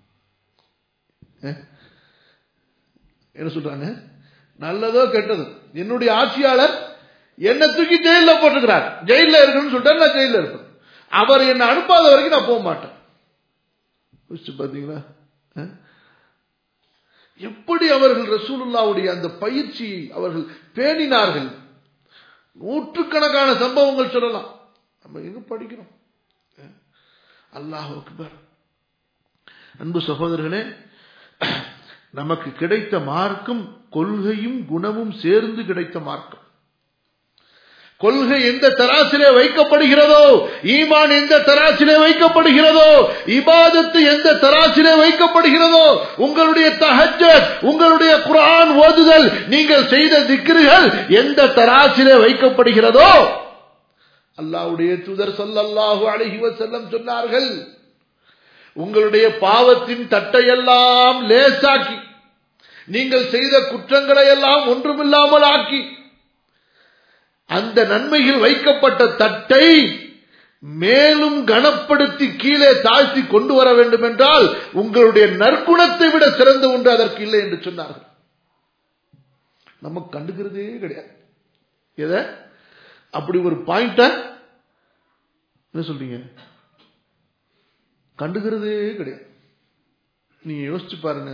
என்ன சொல்றாங்க நல்லதோ கெட்டதோ என்னுடைய ஆட்சியாளர் என்ன தூக்கி ஜெயிலில் போட்டுக்கிறார் ஜெயிலில் இருக்கணும்னு சொல்லிட்டாரு நான் ஜெயிலில் இருப்பேன் அவர் என்ன அனுப்பாத வரைக்கும் நான் போக மாட்டேன் பாத்தீங்களா எப்படி அவர்கள் ரசூலுல்லாவுடைய அந்த பயிற்சியை அவர்கள் பேணினார்கள் நூற்றுக்கணக்கான சம்பவங்கள் சொல்லலாம் நம்ம எங்க படிக்கிறோம் அல்லாஹ் அக்பர் அன்பு சகோதரர்களே நமக்கு கிடைத்த மார்க்கம் கொள்கையும் குணமும் சேர்ந்து கிடைத்த மார்க்கம் கொள்கை எந்த தராசிலே வைக்கப்படுகிறதோ ஈமான் எந்த தராசிலே வைக்கப்படுகிறதோ இபாதத்து எந்த தராசிலே வைக்கப்படுகிறதோ உங்களுடைய தஹஜத் உங்களுடைய குரான் ஓதுதல் நீங்கள் செய்த திக்ருகள் எந்த தராசிலே வைக்கப்படுகிறதோ அல்லாவுடைய தூதர் சொல்லல்லாஹு அழகி செல்லம் சொன்னார்கள் உங்களுடைய பாவத்தின் தட்டையெல்லாம் லேசாக்கி நீங்கள் செய்த குற்றங்களை எல்லாம் ஒன்றுமில்லாமல் ஆக்கி அந்த நன்மையில் வைக்கப்பட்ட தட்டை மேலும் கனப்படுத்தி கீழே தாழ்த்தி கொண்டு வர வேண்டும் என்றால் உங்களுடைய நற்குணத்தை விட சிறந்த ஒன்று அதற்கு இல்லை என்று சொன்னார்கள் நமக்கு கண்டுக்கிறதே கிடையாது எதை அப்படி ஒரு பாயிண்ட என்ன சொல்றீங்க கண்டுக்கிறதே கிடையாது நீங்க யோசிச்சு பாருங்க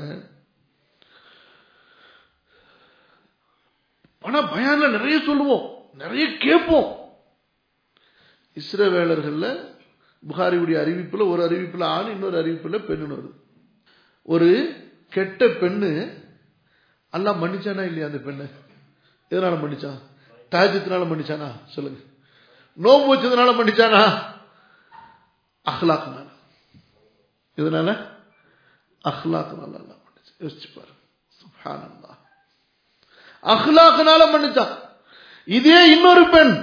ஆனா பயான்ல நிறைய சொல்லுவோம் நிறைய கேட்போம் இஸ்ரவேலர்கள்ல புகாரியுடைய அறிவிப்புல ஒரு அறிவிப்புல ஆண் இன்னொரு அறிவிப்புல பெண்ணுன்னு வருது ஒரு கெட்ட பெண்ணு எல்லாம் மன்னிச்சானா இல்லையா அந்த பெண்ணு எதனால மன்னிச்சான் தாஜத்தினால மன்னிச்சானா சொல்லுங்க நோம்பு வச்சதுனால மன்னிச்சானா அஹ்லாக்குனால இதனால அஹ்லாக்குனால மன்னிச்சு யோசிச்சு பாரு சுப்ஹானல்லாஹ் அஹ்லாக்குனால மன்னிச்சான் இதே இன்னொரு பெண்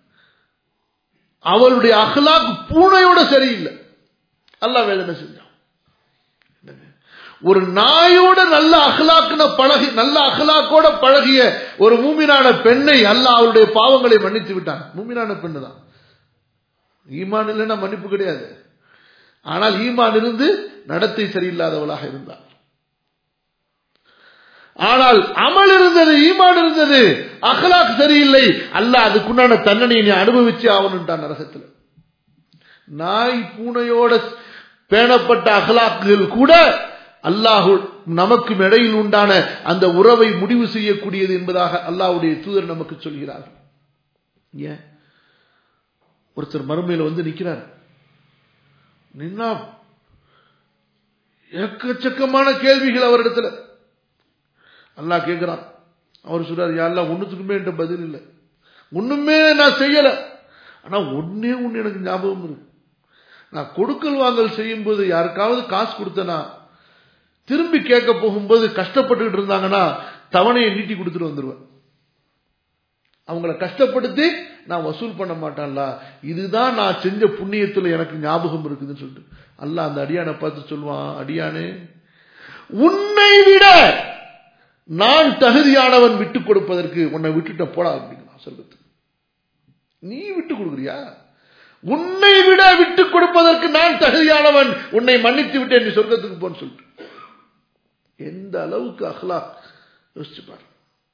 அவளுடைய அஹ்லாக் பூனையோட சரியில்லை அல்லாஹ் வேதனை செஞ்சான் ஒரு நாயோட நல்ல அகலாக்குன பழகி நல்ல அகலாக்கோட பழகிய ஒரு மூமினான பெண்ணை அல்ல அவளுடைய பாவங்களை மன்னித்து விட்டான் மூமினான பெண்ணு தான் ஈமான் இல்லைன்னா மன்னிப்பு கிடையாது ஆனால் ஈமான் இருந்து நடத்தை சரியில்லாதவளாக இருந்தாள் ஆனால் அமல் இருந்தது ஈமான் இருந்தது அகலாக் சரியில்லை அல்ல அதுக்குண்டான தண்டனையை நீ அனுபவிச்சு ஆகணும்ட்டான் நரகத்தில் நாய் பூனையோட பேணப்பட்ட அகலாக்குகள் கூட அல்லாஹு நமக்கு இடையில் உண்டான அந்த உறவை முடிவு செய்யக்கூடியது என்பதாக அல்லாஹுடைய தூதர் நமக்கு சொல்கிறார் ஏன் ஒருத்தர் மறுமையில் வந்து நிற்கிறார் நின்னா எக்கச்சக்கமான கேள்விகள் அவரிடத்துல அல்லாஹ் கேட்கிறான் அவர் சொல்றாரு யாரெல்லாம் ஒன்னுத்துக்குமே என்ற பதில் இல்லை ஒண்ணுமே நான் செய்யல ஆனா ஒன்னே ஒண்ணு எனக்கு ஞாபகம் இருக்கு நான் கொடுக்கல் வாங்கல் செய்யும் போது யாருக்காவது காசு கொடுத்தனா திரும்பி கேட்க போகும்போது கஷ்டப்பட்டுக்கிட்டு இருந்தாங்கன்னா தவணையை நீட்டி கொடுத்துட்டு வந்துடுவேன் அவங்கள கஷ்டப்படுத்தி நான் வசூல் பண்ண மாட்டான்ல இதுதான் நான் செஞ்ச புண்ணியத்தில் எனக்கு ஞாபகம் இருக்குதுன்னு சொல்லிட்டு அல்ல அந்த அடியானை பார்த்து சொல்லுவான் அடியானே உன்னை விட நான் தகுதியானவன் விட்டு கொடுப்பதற்கு உன்னை விட்டுட்ட போடா அப்படின்னா சொல்றது நீ விட்டு கொடுக்குறியா உன்னை விட விட்டு கொடுப்பதற்கு நான் தகுதியானவன் உன்னை மன்னித்து விட்டேன் நீ சொர்க்கத்துக்கு போன்னு சொல்லிட்டு எந்த அளவுக்கு அஹ்லா யோசிச்சு பாரு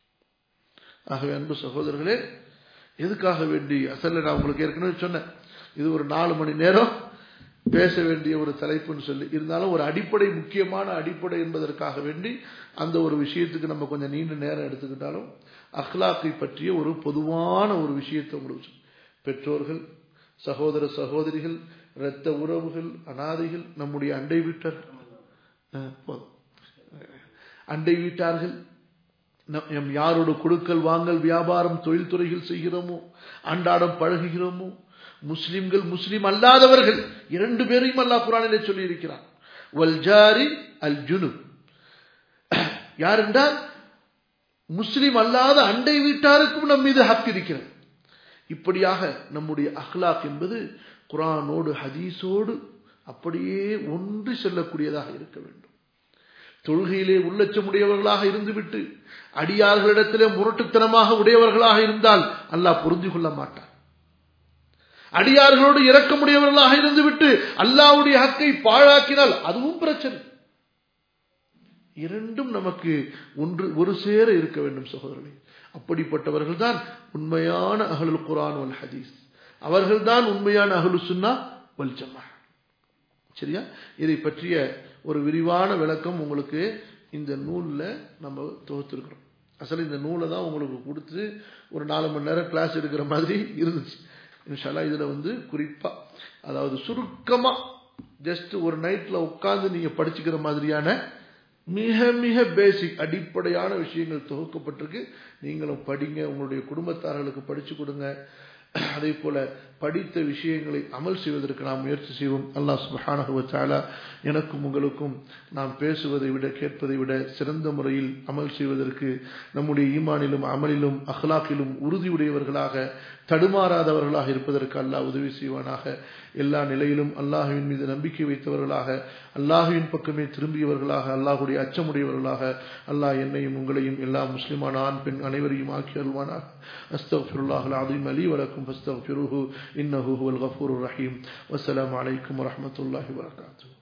ஆகவே அன்பு சகோதரர்களே எதுக்காக வேண்டி அசல்ல நான் உங்களுக்கு ஏற்கனவே சொன்னேன் இது ஒரு நாலு மணி நேரம் பேச வேண்டிய ஒரு தலைப்புன்னு சொல்லி இருந்தாலும் ஒரு அடிப்படை முக்கியமான அடிப்படை என்பதற்காக வேண்டி அந்த ஒரு விஷயத்துக்கு நம்ம கொஞ்சம் நீண்ட நேரம் எடுத்துக்கிட்டாலும் அஹ்லாக்கை பற்றிய ஒரு பொதுவான ஒரு விஷயத்தை உங்களுக்கு பெற்றோர்கள் சகோதர சகோதரிகள் இரத்த உறவுகள் அனாதைகள் நம்முடைய அண்டை வீட்டார் போதும் அண்டை வீட்டார்கள் நம் யாரோட கொடுக்கல் வாங்கல் வியாபாரம் தொழில்துறைகள் செய்கிறோமோ அன்றாடம் பழகுகிறோமோ முஸ்லிம்கள் முஸ்லிம் அல்லாதவர்கள் இரண்டு பேரையும் அல்லா குரானிலே சொல்லி இருக்கிறான் வல்ஜாரி அல் ஜுனு யார் என்றால் முஸ்லிம் அல்லாத அண்டை வீட்டாருக்கும் நம் மீது ஹக் இருக்கிறது இப்படியாக நம்முடைய அஹ்லாக் என்பது குரானோடு ஹதீஸோடு அப்படியே ஒன்று செல்லக்கூடியதாக இருக்க வேண்டும் தொழுகையிலே உள்ளச்சமுடையவர்களாக இருந்துவிட்டு அடியார்களிடத்திலே முரட்டுத்தனமாக உடையவர்களாக இருந்தால் அல்லாஹ் புரிந்து கொள்ள மாட்டார் அடியார்களோடு இறக்கமுடையவர்களாக இருந்துவிட்டு அல்லாவுடைய ஹக்கை பாழாக்கினால் அதுவும் பிரச்சனை இரண்டும் நமக்கு ஒன்று ஒரு சேர இருக்க வேண்டும் சகோதரர்களே அப்படிப்பட்டவர்கள் தான் உண்மையான அகலுல் குரான் வல் ஹதீஸ் அவர்கள் தான் உண்மையான அகலு சுன்னா வல் ஜமா சரியா இதை பற்றிய ஒரு விரிவான விளக்கம் உங்களுக்கு இந்த நூலில் நம்ம தொகுத்துருக்குறோம் அசல் இந்த நூலை தான் உங்களுக்கு கொடுத்து ஒரு நாலு மணி நேரம் கிளாஸ் எடுக்கிற மாதிரி இருந்துச்சு இன்ஷால்லா இதில் வந்து குறிப்பாக அதாவது சுருக்கமாக ஜஸ்ட் ஒரு நைட்டில் உட்காந்து நீங்கள் படிச்சுக்கிற மாதிரியான மிக மிக பேசிக் அடிப்படையான விஷயங்கள் தொகுக்கப்பட்டிருக்கு நீங்களும் படிங்க உங்களுடைய குடும்பத்தார்களுக்கு படிச்சு கொடுங்க அதே போல படித்த விஷயங்களை அமல் செய்வதற்கு நாம் முயற்சி செய்வோம் அல்லாஹ் சுபஹானஹு தாலா எனக்கும் உங்களுக்கும் நாம் பேசுவதை விட கேட்பதை விட சிறந்த முறையில் அமல் செய்வதற்கு நம்முடைய ஈமானிலும் அமலிலும் அஹ்லாக்கிலும் உறுதியுடையவர்களாக தடுமாறாதவர்களாக இருப்பதற்கு அல்லாஹ் உதவி செய்வானாக எல்லா நிலையிலும் அல்லாஹுவின் மீது நம்பிக்கை வைத்தவர்களாக அல்லாஹுவின் பக்கமே திரும்பியவர்களாக அல்லாஹுடைய அச்சமுடையவர்களாக அல்லாஹ் என்னையும் உங்களையும் எல்லா முஸ்லிமான ஆண் பெண் அனைவரையும் ஆக்கி அருள்வானாக அஸ்தஃபிருல்லாஹ் அலீம் அலி வலக்கும் فاستغفروه إنه هو الغفور الرحيم والسلام عليكم ورحمة الله وبركاته